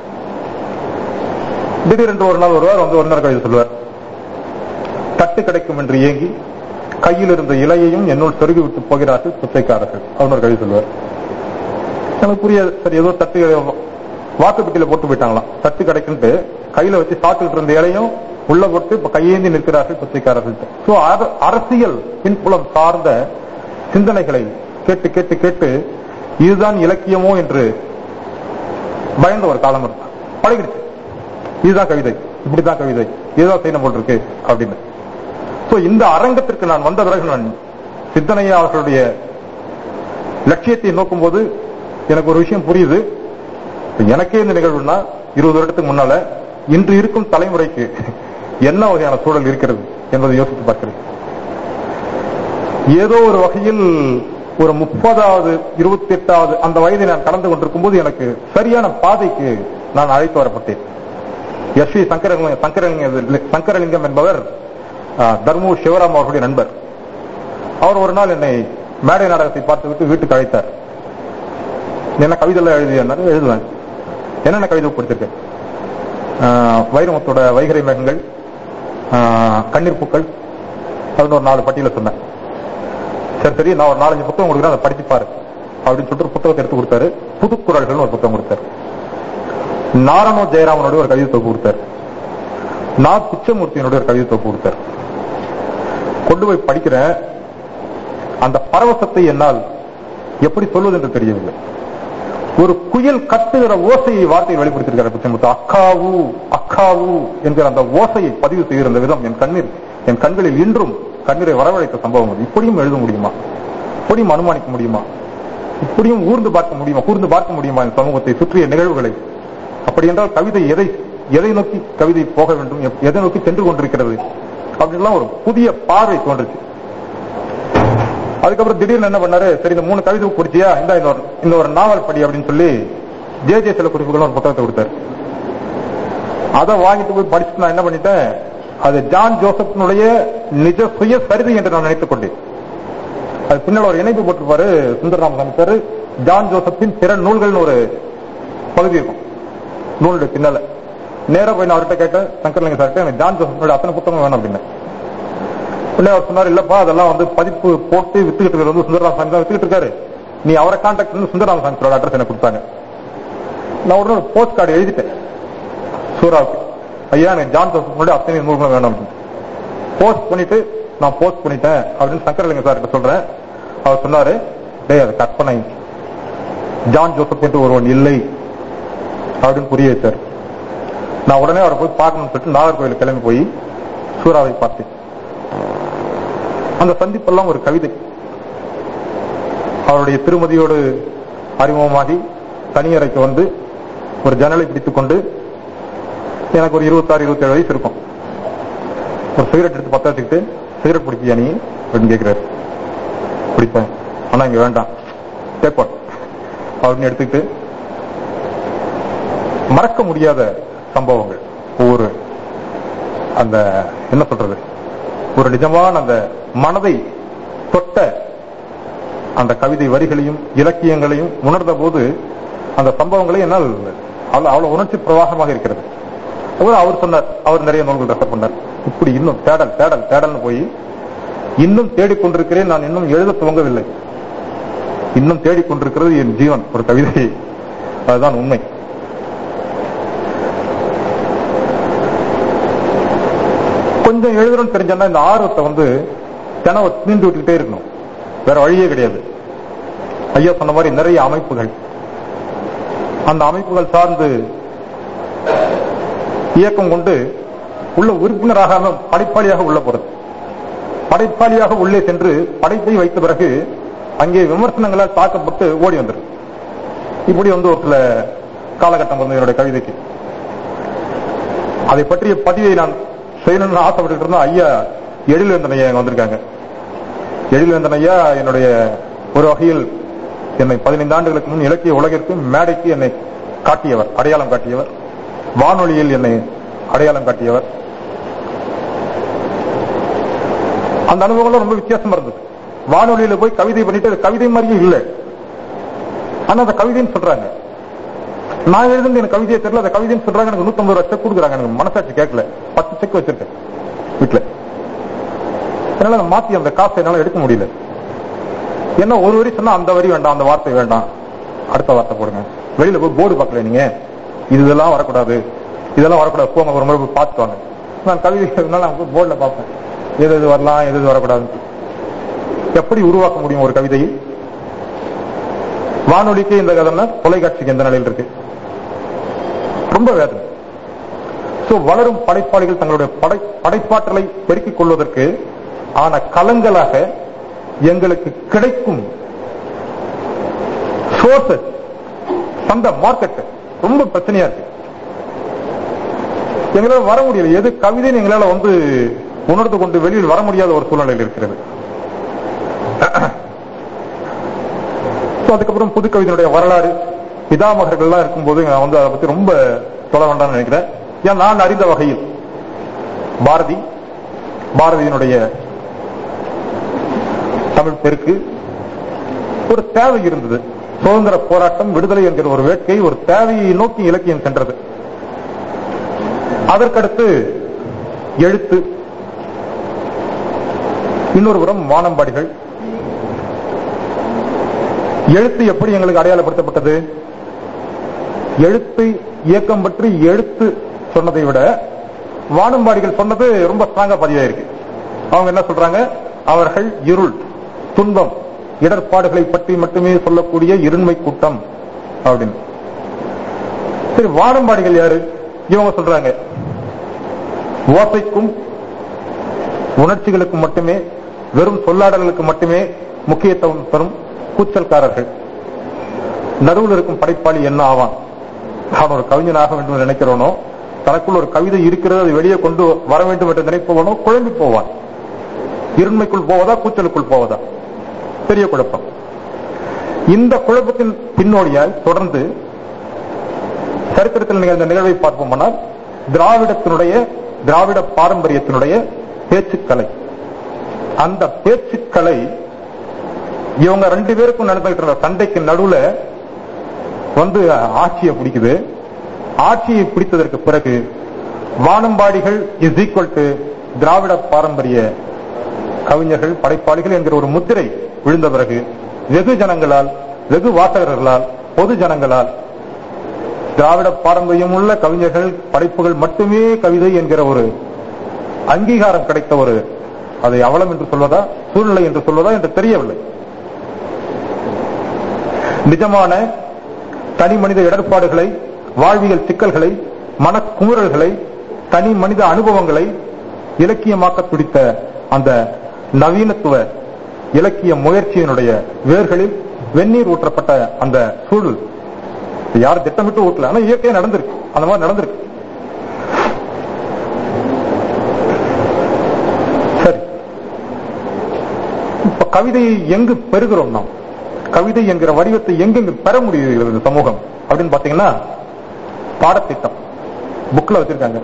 திடீரென்று ஒரு நாள் வருவார் வந்து ஒரு நாள் கவிதை சொல்லுவார் தட்டு கிடைக்கும் என்று ஏங்கி கையில் இருந்த இலையையும் என்னுள் சொருகி விட்டு போகிறார்கள் பிச்சைக்காரர்கள் அப்படின்னு ஒரு கவிதை சொல்லுவார் எனக்கு புரியாது சரி ஏதோ தட்டு வாக்குப்பெட்டியில போட்டு போயிட்டாங்களாம் தட்டு கிடைக்குன்ட்டு கையில வச்சு சாப்பிட்டு இருந்த இலையும் உள்ள போட்டு இப்ப கையேந்தி நிற்கிறார்கள் பிச்சைக்காரர்கள் சோ அரசியல் பின்புலம் சார்ந்த சிந்தனைகளை கேட்டு கேட்டு கேட்டு இதுதான் இலக்கியமோ என்று பயந்த ஒரு காலம் இருக்கு பழகிடுச்சு இதுதான் கவிதை இப்படிதான் கவிதை இதுதான் செய்யணும் போல் இருக்கு அப்படின்னு சோ இந்த அரங்கத்திற்கு நான் வந்த பிறகு நான் சித்தனையா அவர்களுடைய லட்சியத்தை நோக்கும் போது எனக்கு ஒரு விஷயம் புரியுது இப்ப எனக்கே இந்த நிகழ்வுனா இருபது வருடத்துக்கு முன்னால இன்று இருக்கும் தலைமுறைக்கு என்ன வகையான சூழல் இருக்கிறது என்பதை யோசித்து பார்க்கிறேன் ஏதோ ஒரு வகையில் ஒரு முப்பதாவது இருபத்தி எட்டாவது அந்த வயதை நான் கடந்து கொண்டிருக்கும் போது எனக்கு சரியான பாதைக்கு நான் அழைத்து வரப்பட்டேன் எஸ் வி சங்கரலிங்கம் சங்கரலிங்கம் சங்கரலிங்கம் என்பவர் ஆஹ், தர்மூர் சிவராம் அவர்களுடைய நண்பர் அவர் ஒரு நாள் என்னை மேடை நாடகத்தை பார்த்துவிட்டு வீட்டுக்கு அழைத்தார் என்ன கவிதைலாம் எழுதினாரு எழுதுவேன் என்னென்ன கவிதை படிச்சிருக்கேன் ஆஹ், வைரமுத்தோட வைகரை மேகங்கள் ஆஹ், கண்ணீர் பூக்கள் அப்படின்னு ஒரு நாலு பட்டியல சொன்னேன் சரி சரி நான் ஒரு நாலஞ்சு புத்தகம் கொடுக்குறேன் அதை படிச்சு பாரு அப்படின்னு சொல்லிட்டு ஒரு புத்தகத்தை எடுத்து கொடுத்தாரு புதுக்குறள்கள்னு ஒரு புத்தகம் கொடுத்தாரு நாரணோ ஜெயராமனோட ஒரு கவிதை தொகுப்பு கொடுத்தாரு நா பிச்சமூர்த்தியினோட ஒரு கவிதை தொகுப்பு கொடுத்தாரு கொண்டு போய் படிக்கிறேன் அந்த பரவசத்தை என்னால் எப்படி சொல்வது என்று தெரியவில்லை ஒரு குயில் கட்டுகிற ஓசையை வார்த்தையை வெளிப்படுத்திருக்கிறார் பிச்சமூர்த்தி அக்காவு அக்காவு என்கிற அந்த ஓசையை பதிவு செய்கிற அந்த விதம் என் கண்ணீர் என் கண்களில் இன்றும் கண்ணீரை வரவழைத்த சம்பவம் அது இப்படியும் எழுத முடியுமா இப்படியும் அனுமானிக்க முடியுமா இப்படியும் ஊர்ந்து பார்க்க முடியுமா கூர்ந்து பார்க்க முடியுமா இந்த சமூகத்தை சுற்றிய நிகழ்வுகளை அப்படி என்றால் கவிதை எதை எதை நோக்கி கவிதை போக வேண்டும் எப்- எதை நோக்கி சென்று கொண்டிருக்கிறது அப்படின்லாம் ஒரு புதிய பார்வை தோன்றுச்சு அதுக்கப்புறம் திடீர்னு என்ன பண்ணாரு சரி இந்த மூணு கவிதை பிடிச்சியா இந்த இந்த ஒரு- இந்த ஒரு நாவல் படி அப்படின்னு சொல்லி ஜே ஜே சில குறிப்புகள் ஒரு புத்தகத்தை கொடுத்தாரு அதை வாங்கிட்டு போய் படிச்சுட்டு நான் என்ன பண்ணிட்டேன் அது ஜான் ஜோசப்னுடைய நிஜ சுய சரிதை என்று நான் நினைத்துக் கொண்டேன் அது பின்னால் ஒரு இணைப்பு போட்டிருப்பாரு சுந்தரராமசாமி சார் ஜான் ஜோசப்பின் பிற நூல்கள்னு ஒரு பகுதி இருக்கும் நூலுடைய பின்னால நேரா போய் நான் அவர்கிட்ட கேட்டேன் சங்கர்லிங்க சார்கிட்ட எனக்கு ஜான் ஜோசப்னுடைய அத்தனை புத்தகம் வேணும் அப்படின்னு உடனே அவர் சொன்னார் இல்லப்பா அதெல்லாம் வந்து பதிப்பு போட்டு வித்துக்கிட்டு இருக்கிறது வந்து சுந்தரராமசாமி தான் வித்துக்கிட்டு இருக்காரு நீ அவரை கான்டாக்ட் பண்ணி சுந்தரராமசாமி சாரோட அட்ரஸ் எனக்கு கொடுத்தாங்க நான் உடனே ஒரு போஸ்ட் கார்டு எழுதிட்டேன் சூறாவுக்கு ஐயா எனக்கு ஜான் ஜோசப்னுடைய அத்தனை நூல்களும் வேணும் அப்படின்னு போஸ்ட் பண்ணிட்டு நான் போஸ்ட் பண்ணிட்டேன் அப்படின்னு சங்கரலிங்க சார் கிட்ட சொல்றேன் அவர் சொன்னாரு டேய் அது கற்பனை ஜான் ஜோசப் என்று ஒருவன் இல்லை அப்படின்னு புரிய வச்சார் நான் உடனே அவரை போய் பார்க்கணும்னு சொல்லிட்டு நாகர்கோவில் கிளம்பி போய் சூறாவை பார்த்தேன் அந்த சந்திப்பெல்லாம் ஒரு கவிதை அவருடைய திருமதியோடு அறிமுகமாகி தனியறைக்கு வந்து ஒரு ஜன்னலை பிடித்துக் கொண்டு எனக்கு ஒரு இருபத்தாறு இருபத்தேழு வயசு இருக்கும் ஒரு சிகரெட் எடுத்து பத்த வச்சுக்கிட்டு சிகரெட் பிடிப்பியா நீ அப்படின்னு கேட்கிறாரு பிடிப்பேன் ஆனா இங்க வேண்டாம் டேப்பாட் அப்படின்னு எடுத்துக்கிட்டு மறக்க முடியாத சம்பவங்கள் ஒவ்வொரு அந்த என்ன சொல்றது ஒரு நிஜமான அந்த மனதை தொட்ட அந்த கவிதை வரிகளையும் இலக்கியங்களையும் உணர்ந்த போது அந்த சம்பவங்களை என்னால் அவ்வளவு அவ்வளவு உணர்ச்சி பிரவாகமாக இருக்கிறது அப்புறம் அவர் சொன்னார் அவர் நிறைய நூல்கள் ரெஃபர் பண்ணார் இப்படி இன்னும் தேடல் தேடல் தேடல்னு போய் இன்னும் தேடிக்கொண்டிருக்கிறேன் நான் இன்னும் எழுத துவங்கவில்லை இன்னும் தேடிக்கொண்டிருக்கிறது என் ஜீவன் ஒரு கவிதை அதுதான் உண்மை கொஞ்சம் எழுதுறோம்னு தெரிஞ்சோன்னா இந்த ஆர்வத்தை வந்து தினம் தீண்டு விட்டுக்கிட்டே இருக்கணும் வேற வழியே கிடையாது ஐயா சொன்ன மாதிரி நிறைய அமைப்புகள் அந்த அமைப்புகள் சார்ந்து இயக்கம் கொண்டு உள்ள உறுப்பினராக படைப்பாளியாக உள்ள போறது படைப்பாளியாக உள்ளே சென்று படைப்பை வைத்த பிறகு அங்கே விமர்சனங்களால் தாக்கப்பட்டு ஓடி வந்துடும் இப்படி வந்து ஒரு சில காலகட்டம் வந்து என்னுடைய கவிதைக்கு அதை பற்றிய பதிவை நான் செய்யணும்னு ஆசைப்பட்டு இருந்தோம் ஐயா எழில்வேந்தன் ஐயா இங்க வந்திருக்காங்க எழில்வேந்தன் ஐயா என்னுடைய ஒரு வகையில் என்னை பதினைந்து ஆண்டுகளுக்கு முன் இலக்கிய உலகிற்கு மேடைக்கு என்னை காட்டியவர் அடையாளம் காட்டியவர் வானொலியில் என்னை அடையாளம் காட்டியவர் அந்த அனுபவம் ரொம்ப வித்தியாசமா இருந்தது வானொலியில போய் கவிதை பண்ணிட்டு அது கவிதை மாதிரியே இல்லை ஆனா அந்த கவிதைன்னு சொல்றாங்க நான் எழுதுந்து எனக்கு கவிதையை தெரியல அந்த கவிதைன்னு சொல்றாங்க எனக்கு நூத்தம்பது ரூபாய் செக் கொடுக்குறாங்க எனக்கு மனசாட்சி கேட்கல பத்து செக் வச்சிருக்கேன் வீட்டுல என்னால அதை மாத்தி அந்த காசை என்னால எடுக்க முடியல என்ன ஒரு வரி சொன்னா அந்த வரி வேண்டாம் அந்த வார்த்தை வேண்டாம் அடுத்த வார்த்தை போடுங்க வெளியில போய் போர்டு பார்க்கல நீங்க இது இதெல்லாம் வரக்கூடாது இதெல்லாம் வரக்கூடாது போங்க ஒரு முறை போய் பார்த்துட்டு நான் கவிதை நான் போர்டில் பார்ப்பேன் எது எது வரலாம் எது எது வரக்கூடாது எப்படி உருவாக்க முடியும் ஒரு கவிதையை வானொலிக்கு இந்த கதை தொலைக்காட்சிக்கு எந்த நிலையில் இருக்கு ரொம்ப வேதனை சோ வளரும் படைப்பாளிகள் தங்களுடைய படை படைப்பாற்றலை பெருக்கிக் கொள்வதற்கு ஆன களங்களாக எங்களுக்கு கிடைக்கும் சோர்சஸ் சந்த மார்க்கெட் ரொம்ப பிரச்சனையா இருக்கு எங்களால வர முடியல எது கவிதைன்னு எங்களால வந்து உணர்ந்து கொண்டு வெளியில் வர முடியாத ஒரு சூழ்நிலையில் இருக்கிறது So, அதுக்கப்புறம் புது கவிதையினுடைய வரலாறு பிதாமகர்கள் எல்லாம் இருக்கும்போது நான் வந்து அதை பத்தி ரொம்ப சொல்ல வேண்டாம்னு நினைக்கிறேன் ஏன் நான் அறிந்த வகையில் பாரதி பாரதியினுடைய தமிழ் பெருக்கு ஒரு தேவை இருந்தது சுதந்திர போராட்டம் விடுதலை என்கிற ஒரு வேட்கை ஒரு தேவையை நோக்கி இலக்கியம் சென்றது அதற்கடுத்து எழுத்து இன்னொரு புறம் வானம்பாடிகள் எழுத்து எப்படி எங்களுக்கு அடையாளப்படுத்தப்பட்டது எழுத்து இயக்கம் பற்றி எழுத்து சொன்னதை விட வானம்பாடிகள் சொன்னது ரொம்ப ஸ்ட்ராங்கா பதிவாயிருக்கு அவங்க என்ன சொல்றாங்க அவர்கள் இருள் துன்பம் இடர்பாடுகளை பற்றி மட்டுமே சொல்லக்கூடிய இருண்மை கூட்டம் அப்படின்னு சரி வானம்பாடிகள் யாரு இவங்க சொல்றாங்க ஓசைக்கும் உணர்ச்சிகளுக்கும் மட்டுமே வெறும் சொல்லாடல்களுக்கு மட்டுமே முக்கியத்துவம் தரும் கூச்சல்காரர்கள் நடுவில் இருக்கும் படைப்பாளி என்ன ஆவான் அவன் ஒரு கவிஞனாக வேண்டும் என்று நினைக்கிறவனோ தனக்குள் ஒரு கவிதை இருக்கிறது அதை வெளியே கொண்டு வர வேண்டும் என்று நினைப்பவனோ குழம்பி போவான் இருண்மைக்குள் போவதா கூச்சலுக்குள் போவதா பெரிய குழப்பம் இந்த குழப்பத்தின் பின்னோடியாய் தொடர்ந்து சரித்திரத்தில் நிகழ்ந்த நிகழ்வை பார்ப்போம்னால் திராவிடத்தினுடைய திராவிட பாரம்பரியத்தினுடைய பேச்சுக்கலை அந்த பேச்சுக்கலை இவங்க ரெண்டு பேருக்கும் நடந்துகிட்டு இருந்த சண்டைக்கு நடுவுல வந்து ஆட்சியை பிடிக்குது ஆட்சியை பிடித்ததற்கு பிறகு வானம்பாடிகள் இஸ் ஈக்குவல் டு திராவிட பாரம்பரிய கவிஞர்கள் படைப்பாளிகள் என்கிற ஒரு முத்திரை விழுந்த பிறகு வெகு ஜனங்களால் வெகு வாசகர்களால் பொது ஜனங்களால் திராவிட பாரம்பரியம் உள்ள கவிஞர்கள் படைப்புகள் மட்டுமே கவிதை என்கிற ஒரு அங்கீகாரம் கிடைத்த ஒரு அதை அவலம் என்று சொல்வதா சூழ்நிலை என்று சொல்வதா என்று தெரியவில்லை நிஜமான தனி மனித இடர்பாடுகளை வாழ்வியல் சிக்கல்களை மனக்குமுறல்களை தனி மனித அனுபவங்களை இலக்கியமாக்க துடித்த அந்த நவீனத்துவ இலக்கிய முயற்சியினுடைய வேர்களில் வெந்நீர் ஊற்றப்பட்ட அந்த சூழல் யாரும் திட்டமிட்டு ஊட்டல ஆனா இயற்கையா நடந்திருக்கு அந்த மாதிரி நடந்திருக்கு சரி இப்ப கவிதையை எங்கு பெறுகிறோம் நாம் கவிதை என்கிற வடிவத்தை எங்கெங்கு பெற முடியுகிறது இந்த சமூகம் அப்படின்னு பாத்தீங்கன்னா பாடத்திட்டம் புக்ல வச்சிருக்காங்க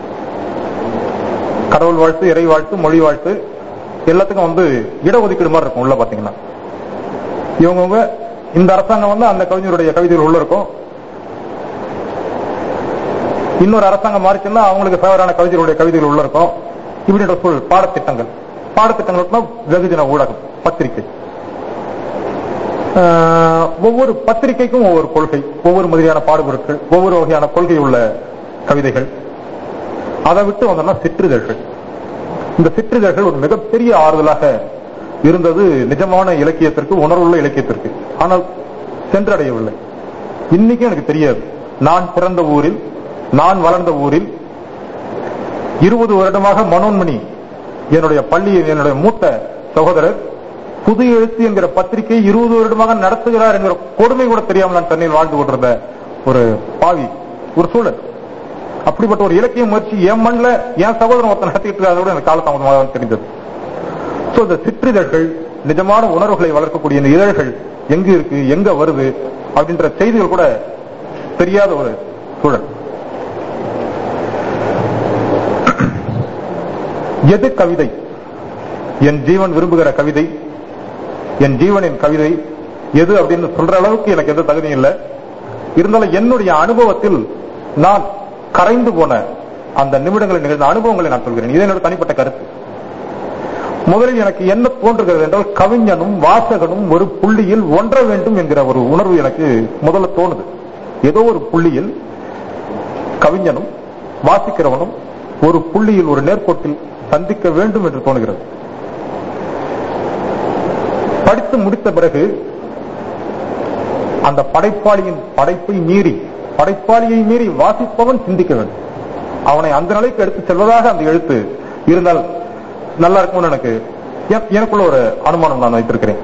கடவுள் வாழ்த்து இறை வாழ்த்து மொழி வாழ்த்து எல்லாத்துக்கும் வந்து இடஒதுக்கீடு மாதிரி இருக்கும் உள்ள பாத்தீங்கன்னா இவங்க இந்த அரசாங்கம் வந்து அந்த கவிஞருடைய கவிதைகள் உள்ள இருக்கும் இன்னொரு அரசாங்கம் மாறிச்சுன்னா அவங்களுக்கு ஃபேவரான கவிதைகளுடைய கவிதைகள் உள்ள இருக்கும் இப்படின்ற சூழல் பாடத்திட்டங்கள் பாடத்திட்டங்கள் வெகுஜன ஊடகம் பத்திரிகை ஒவ்வொரு பத்திரிகைக்கும் ஒவ்வொரு கொள்கை ஒவ்வொரு மாதிரியான பாடுபொருட்கள் ஒவ்வொரு வகையான கொள்கை உள்ள கவிதைகள் அதை விட்டு வந்தோம்னா சிற்றிதழ்கள் இந்த சிற்றிதழ்கள் ஒரு மிகப்பெரிய ஆறுதலாக இருந்தது நிஜமான இலக்கியத்திற்கு உணர்வுள்ள இலக்கியத்திற்கு ஆனால் சென்றடையவில்லை இன்னைக்கு எனக்கு தெரியாது நான் பிறந்த ஊரில் நான் வளர்ந்த ஊரில் இருபது வருடமாக மனோன்மணி என்னுடைய பள்ளியில் என்னுடைய மூத்த சகோதரர் புது எழுத்து என்கிற பத்திரிகை இருபது வருடமாக நடத்துகிறார் என்கிற கொடுமை கூட தெரியாமல் நான் தண்ணியில் வாழ்ந்து கொண்டிருந்த ஒரு பாவி ஒரு சூழல் அப்படிப்பட்ட ஒரு இலக்கிய முயற்சி என் மண்ணில் என் சகோதரன் ஒருத்தன் நடத்திட்டு இருக்காத கூட எனக்கு காலதாமதமாக தான் தெரிந்தது சோ இந்த சிற்றிதழ்கள் நிஜமான உணர்வுகளை வளர்க்கக்கூடிய இந்த இதழ்கள் எங்க இருக்கு எங்க வருது அப்படின்ற செய்திகள் கூட தெரியாத ஒரு சூழல் எது கவிதை என் ஜீவன் விரும்புகிற கவிதை என் ஜீவனின் கவிதை எது அப்படின்னு சொல்ற அளவுக்கு எனக்கு எந்த தகுதியும் இல்லை இருந்தாலும் என்னுடைய அனுபவத்தில் நான் கரைந்து போன அந்த நிமிடங்களில் நிகழ்ந்த அனுபவங்களை நான் சொல்கிறேன் இது என்னோட தனிப்பட்ட கருத்து முதலில் எனக்கு என்ன தோன்றுகிறது என்றால் கவிஞனும் வாசகனும் ஒரு புள்ளியில் ஒன்ற வேண்டும் என்கிற ஒரு உணர்வு எனக்கு முதல்ல தோணுது ஏதோ ஒரு புள்ளியில் கவிஞனும் வாசிக்கிறவனும் ஒரு புள்ளியில் ஒரு நேர்கோட்டில் சந்திக்க வேண்டும் என்று தோணுகிறது படித்து முடித்த பிறகு அந்த படைப்பாளியின் படைப்பை மீறி படைப்பாளியை மீறி வாசிப்பவன் சிந்திக்க வேண்டும் அவனை அந்த நிலைக்கு எடுத்து செல்வதாக அந்த எழுத்து இருந்தால் நல்லா இருக்கும்னு எனக்கு எ- எனக்குள்ள ஒரு அனுமானம் நான் வைத்திருக்கிறேன்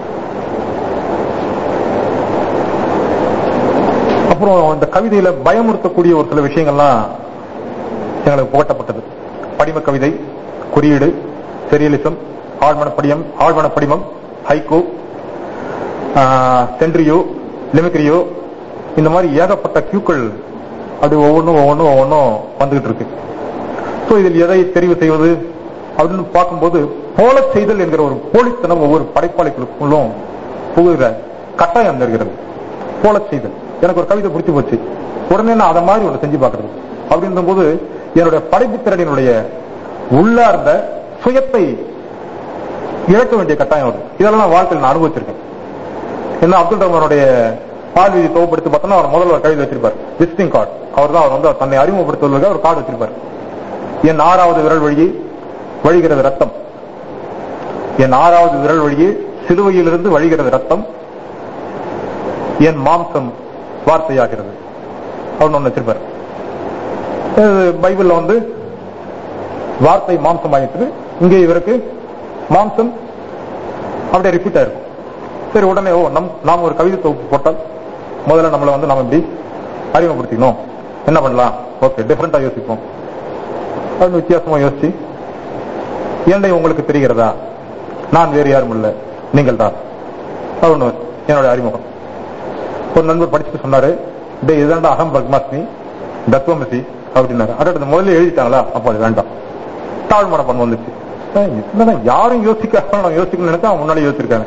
அப்புறம் இந்த கவிதையில பயமுறுத்தக்கூடிய ஒரு சில விஷயங்கள்லாம் எங்களுக்கு புகட்டப்பட்டது படிம கவிதை குறியீடு செரியலிசம் ஆழ்மன படியம் ஆழ்மன படிமம் ஹைகோ சென்ட்ரியோ லிமிக்ரியோ இந்த மாதிரி ஏகப்பட்ட கியூக்கள் அது ஒவ்வொன்றும் ஒவ்வொன்றும் ஒவ்வொன்றும் வந்துகிட்டு இருக்கு சோ இதில் எதை தெரிவு செய்வது அப்படின்னு பார்க்கும்போது போல செய்தல் என்கிற ஒரு போலித்தனம் ஒவ்வொரு படைப்பாளிகளுக்குள்ளும் புகுகிற கட்டாயம் இருக்கிறது போல செய்தல் எனக்கு ஒரு கவிதை பிடிச்சு போச்சு உடனே நான் அதை மாதிரி ஒன்று செஞ்சு பார்க்கறது அப்படின்ற போது என்னுடைய படைப்புத்திறனினுடைய உள்ளார்ந்த சுயத்தை இழக்க வேண்டிய கட்டாயம் வருது இதெல்லாம் நான் வாழ்க்கையில் நான் அனுபவிச்சிருக்கேன் என்ன அப்துல் ரஹ்மானுடைய பால்வீதி தொகுப்படுத்தி பார்த்தோம்னா அவர் முதல்ல ஒரு கவிதை வச்சிருப்பார் விசிட்டிங் கார்டு அவர் தான் அவர் வந்து தன்னை அறிமுகப்படுத்துவதற்கு ஒரு கார்டு வச்சிருப்பார் என் ஆறாவது விரல் வழியே வழிகிறது ரத்தம் என் ஆறாவது விரல் வழியே சிலுவையிலிருந்து வழிகிறது ரத்தம் என் மாம்சம் வார்த்தையாகிறது அவர் ஒண்ணு வச்சிருப்பார் இது பைபிள்ல வந்து வார்த்தை மாம்சம் ஆயிட்டு இங்கே இவருக்கு மாம்சம் அப்படியே ரிப்பீட் ஆயிருக்கும் சரி உடனே ஓ நம் நாம் ஒரு கவிதை தொகுப்பு போட்டால் முதல்ல நம்மளை வந்து நம்ம இப்படி அறிமுகப்படுத்திக்கணும் என்ன பண்ணலாம் ஓகே டிஃபரெண்டா யோசிப்போம் அது வித்தியாசமா யோசிச்சு என்னை உங்களுக்கு தெரிகிறதா நான் வேறு யாரும் இல்லை நீங்கள் தான் அது ஒண்ணு என்னுடைய அறிமுகம் ஒரு நண்பர் படிச்சுட்டு சொன்னாரு டே இதுதான்டா அகம் பத்மாஸ்மி தத்துவமசி அப்படின்னாரு அட முதல்ல எழுதிட்டாங்களா அப்போ அது வேண்டாம் தாழ்மன பண்ண வந்துச்சு ஏய், என்னடா யாரும் யோசிக்காம நான் யோசிக்கணும்னு நினைச்சா அவன் முன்னாடி யோசிச்சிருக்காங்க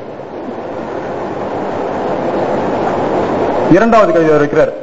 இரண்டாவது கவிதை அவர் வைக்கிறார்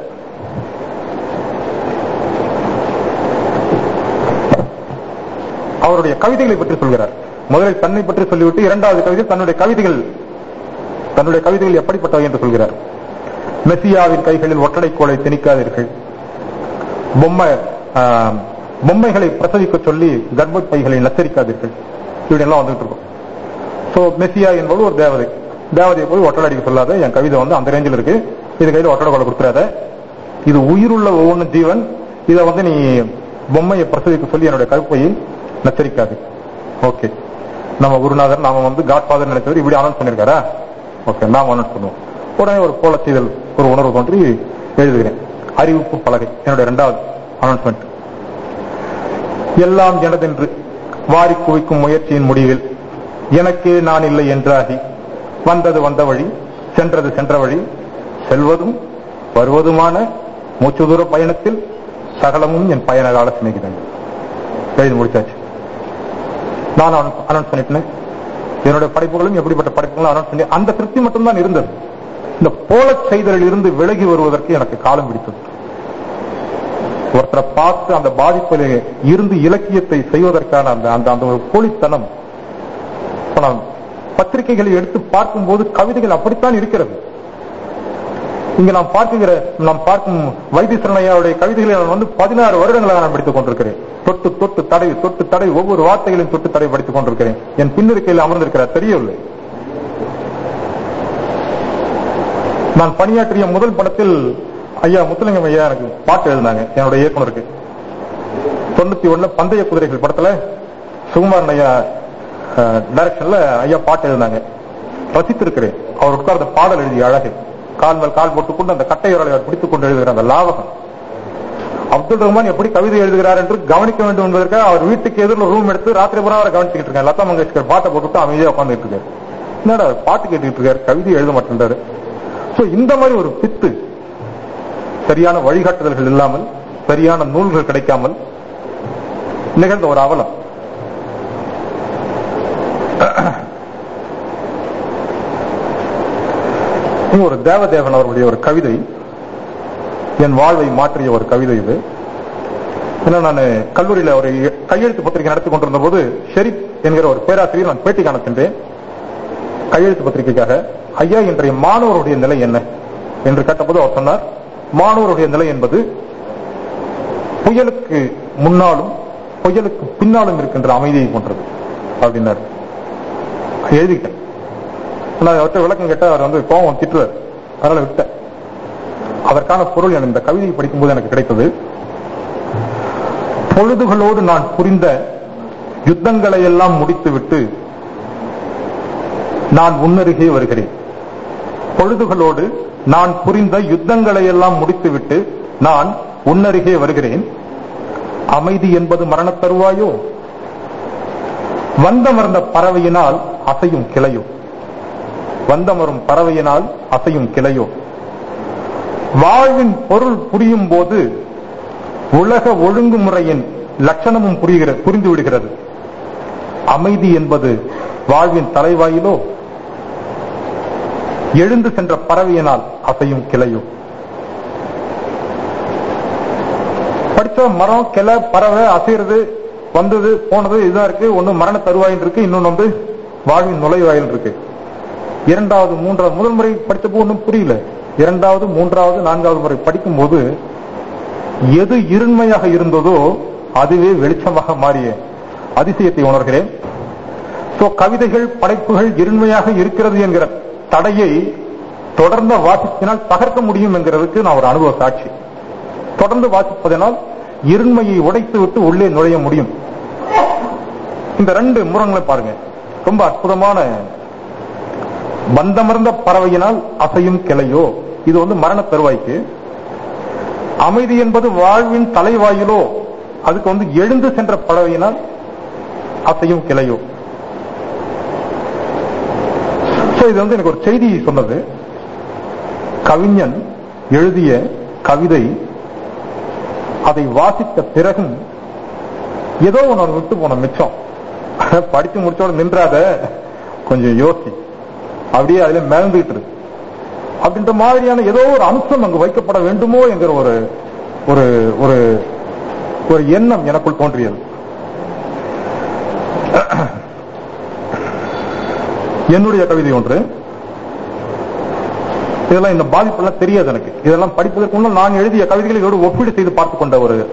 அவருடைய கவிதைகளை பற்றி சொல்கிறார் முதலில் தன்னை பற்றி சொல்லிவிட்டு இரண்டாவது கவிதை தன்னுடைய கவிதைகள் தன்னுடைய கவிதைகள் எப்படிப்பட்டவை என்று சொல்கிறார் மெஸ்ஸியாவின் கைகளில் ஒற்றடை கோலை திணிக்காதீர்கள் பொம்மை ஆஹ், பொம்மைகளை பிரசவிக்க சொல்லி கர்ப்பப்பைகளை நச்சரிக்காதீர்கள் இப்படி எல்லாம் வந்துட்டு இருக்கும் சோ மெஸ்ஸியா என்பது ஒரு தேவதை தேவதையை போய் ஒட்டடை அடிக்க சொல்லாத என் கவிதை வந்து அந்த ரேஞ்சில் இருக்கு இது கையில ஒட்டடை கொலை கொடுத்துறாத இது உயிருள்ள ஒவ்வொன்று ஜீவன் இதை வந்து நீ பொம்மையை பிரசவிக்க சொல்லி என்னுடைய கருப்பையை நச்சரிக்காது ஓகே நம்ம குருநாதர் நாம வந்து காட் ஃபாதர் நினைச்சவர் இப்படி அனௌன்ஸ் பண்ணிருக்காரா ஓகே நாம அனௌன்ஸ் பண்ணுவோம் உடனே ஒரு போல செய்தல் ஒரு உணர்வு தோன்றி எழுதுகிறேன் அறிவிப்பு பலகை என்னுடைய இரண்டாவது அனௌன்ஸ்மெண்ட் எல்லாம் எனதென்று வாரி குவிக்கும் முயற்சியின் முடிவில் எனக்கே நான் இல்லை என்றாகி வந்தது வந்த வழி சென்றது சென்ற வழி செல்வதும் வருவதுமான மூச்சு தூர பயணத்தில் சகலமும் என் பயண கால சிநேகிதன் எழுதி முடிச்சாச்சு நான் அனௌன்ஸ் பண்ணிட்டேன் என்னுடைய படைப்புகளும் எப்படிப்பட்ட படைப்புகளும் அனௌன்ஸ் பண்ணி அந்த திருப்தி மட்டும்தான் இருந்தது இந்த போலச் செய்தலில் இருந்து விலகி வருவதற்கு எனக்கு காலம் பிடித்தது ஒருத்தரை பார்த்து அந்த பாதிப்பில் இருந்து இலக்கியத்தை செய்வதற்கான அந்த அந்த அந்த ஒரு போலித்தனம் இப்ப நான் பத்திரிகைகளை எடுத்து பார்க்கும்போது கவிதைகள் அப்படித்தான் இருக்கிறது இங்க நாம் பார்க்குகிற நாம் பார்க்கும் வைத்தீஸ்வரனையாவுடைய கவிதைகளை நான் வந்து பதினாறு வருடங்களாக நான் படித்துக் கொண்டிருக்கிறேன் தொட்டு தொட்டு தடை தொட்டு தடை ஒவ்வொரு வார்த்தைகளையும் தொட்டு தடை படித்துக் கொண்டிருக்கிறேன் என் பின்னிருக்கையில் அமர்ந்திருக்கிறார் தெரியவில்லை நான் பணியாற்றிய முதல் படத்தில் ஐயா முத்துலிங்கம் ஐயா எனக்கு பாட்டு எழுதினாங்க என்னுடைய இயக்குனருக்கு தொண்ணூத்தி ஒண்ணுல பந்தய குதிரைகள் படத்துல சுகுமாரன் ஐயா டைரக்ஷன்ல ஐயா பாட்டு எழுதினாங்க ரசித்திருக்கிறேன் அவர் உட்கார்ந்த பாடல் எழுதிய அழகு கால் மேல் கால் போட்டுக்கொண்டு அந்த கட்டை விரலை அவர் பிடித்துக் கொண்டு எழுதுகிற அந்த லாவகம் அப்துல் ரஹ்மான் எப்படி கவிதை எழுதுகிறார் என்று கவனிக்க வேண்டும் என்பதற்காக அவர் வீட்டுக்கு எதிரில் ரூம் எடுத்து ராத்திரி பூரா அவரை கவனிச்சுக்கிட்டு இருக்காங்க லதா மங்கேஷ்கர் பாட்டை போட்டுட்டு அமைதியா உட்காந்துட்டு இருக்காரு என்னடா அவர் பாட்டு கேட்டுட்டு இருக்காரு கவிதை எழுத மாட்டேன்றாரு சோ இந்த மாதிரி ஒரு பித்து சரியான வழிகாட்டுதல்கள் இல்லாமல் சரியான நூல்கள் கிடைக்காமல் நிகழ்ந்த ஒரு அவலம் இங்க ஒரு தேவதேவன் அவருடைய ஒரு கவிதை என் வாழ்வை மாற்றிய ஒரு கவிதை இது ஏன்னா நான் கல்லூரியில ஒரு கையெழுத்து பத்திரிகை நடத்தி கொண்டிருந்த போது ஷெரீப் என்கிற ஒரு பேராசிரியர் நான் பேட்டி காண சென்றேன் கையெழுத்து பத்திரிகைக்காக ஐயா இன்றைய மாணவருடைய நிலை என்ன என்று கேட்டபோது அவர் சொன்னார் மாணவருடைய நிலை என்பது புயலுக்கு முன்னாலும் புயலுக்கு பின்னாலும் இருக்கின்ற அமைதியை போன்றது அப்படின்னாரு எழுதிக்கிட்டேன் நான் அவர்கிட்ட விளக்கம் கேட்டா அவர் வந்து கோபம் திட்டுவார் அதனால விட்டேன் அதற்கான பொருள் எனக்கு இந்த கவிதையை படிக்கும்போது எனக்கு கிடைத்தது பொழுதுகளோடு நான் புரிந்த யுத்தங்களை எல்லாம் முடித்துவிட்டு நான் உன்னருகே வருகிறேன் பொழுதுகளோடு நான் புரிந்த யுத்தங்களை எல்லாம் முடித்துவிட்டு நான் உன்னருகே வருகிறேன் அமைதி என்பது மரணத் தருவாயோ வந்தமர்ந்த பறவையினால் அசையும் கிளையோ வந்தமரும் பறவையினால் அசையும் கிளையோ வாழ்வின் பொருள் புரியும் போது உலக ஒழுங்குமுறையின் லட்சணமும் புரிகிற புரிந்து விடுகிறது அமைதி என்பது வாழ்வின் தலைவாயிலோ எழுந்து சென்ற பறவையினால் அசையும் கிளையோ படிச்ச மரம் கிளை பறவை அசைறது வந்தது போனது இதுதான் இருக்கு ஒண்ணு மரண தருவாயில் இருக்கு இன்னொன்னு வந்து வாழ்வின் நுழைவாயில் இருக்கு இரண்டாவது மூன்றாவது முதல் முறை படித்தப்போ ஒன்றும் புரியல இரண்டாவது மூன்றாவது நான்காவது முறை படிக்கும் போது எது இருண்மையாக இருந்ததோ அதுவே வெளிச்சமாக மாறிய அதிசயத்தை உணர்கிறேன் சோ கவிதைகள் படைப்புகள் இருண்மையாக இருக்கிறது என்கிற தடையை தொடர்ந்து வாசிப்பினால் தகர்க்க முடியும் என்கிறதுக்கு நான் ஒரு அனுபவ சாட்சி தொடர்ந்து வாசிப்பதனால் இருண்மையை உடைத்து விட்டு உள்ளே நுழைய முடியும் இந்த ரெண்டு முரங்களை பாருங்க ரொம்ப அற்புதமான பந்தமர்ந்த பறவையினால் அசையும் கிளையோ இது வந்து மரண தருவாய்க்கு அமைதி என்பது வாழ்வின் தலைவாயிலோ அதுக்கு வந்து எழுந்து சென்ற பறவையினால் அசையும் கிளையோ So, இது வந்து எனக்கு ஒரு செய்தி சொன்னது கவிஞன் எழுதிய கவிதை அதை வாசித்த பிறகும் ஏதோ ஒன்னு விட்டு போன மிச்சம் படிச்சு முடிச்சோட நின்றாத கொஞ்சம் யோசி அப்படியே அதுல மிதந்துகிட்டு இருக்கு அப்படின்ற மாதிரியான ஏதோ ஒரு அம்சம் அங்கு வைக்கப்பட வேண்டுமோ என்கிற ஒரு ஒரு ஒரு ஒரு எண்ணம் எனக்குள் தோன்றியது என்னுடைய கவிதை ஒன்று இதெல்லாம் இந்த பாதிப்பெல்லாம் தெரியாது எனக்கு இதெல்லாம் படிப்பதற்கு முன்னால் நான் எழுதிய கவிதைகளை இதோடு ஒப்பீடு செய்து பார்த்துக் கொண்ட ஒரு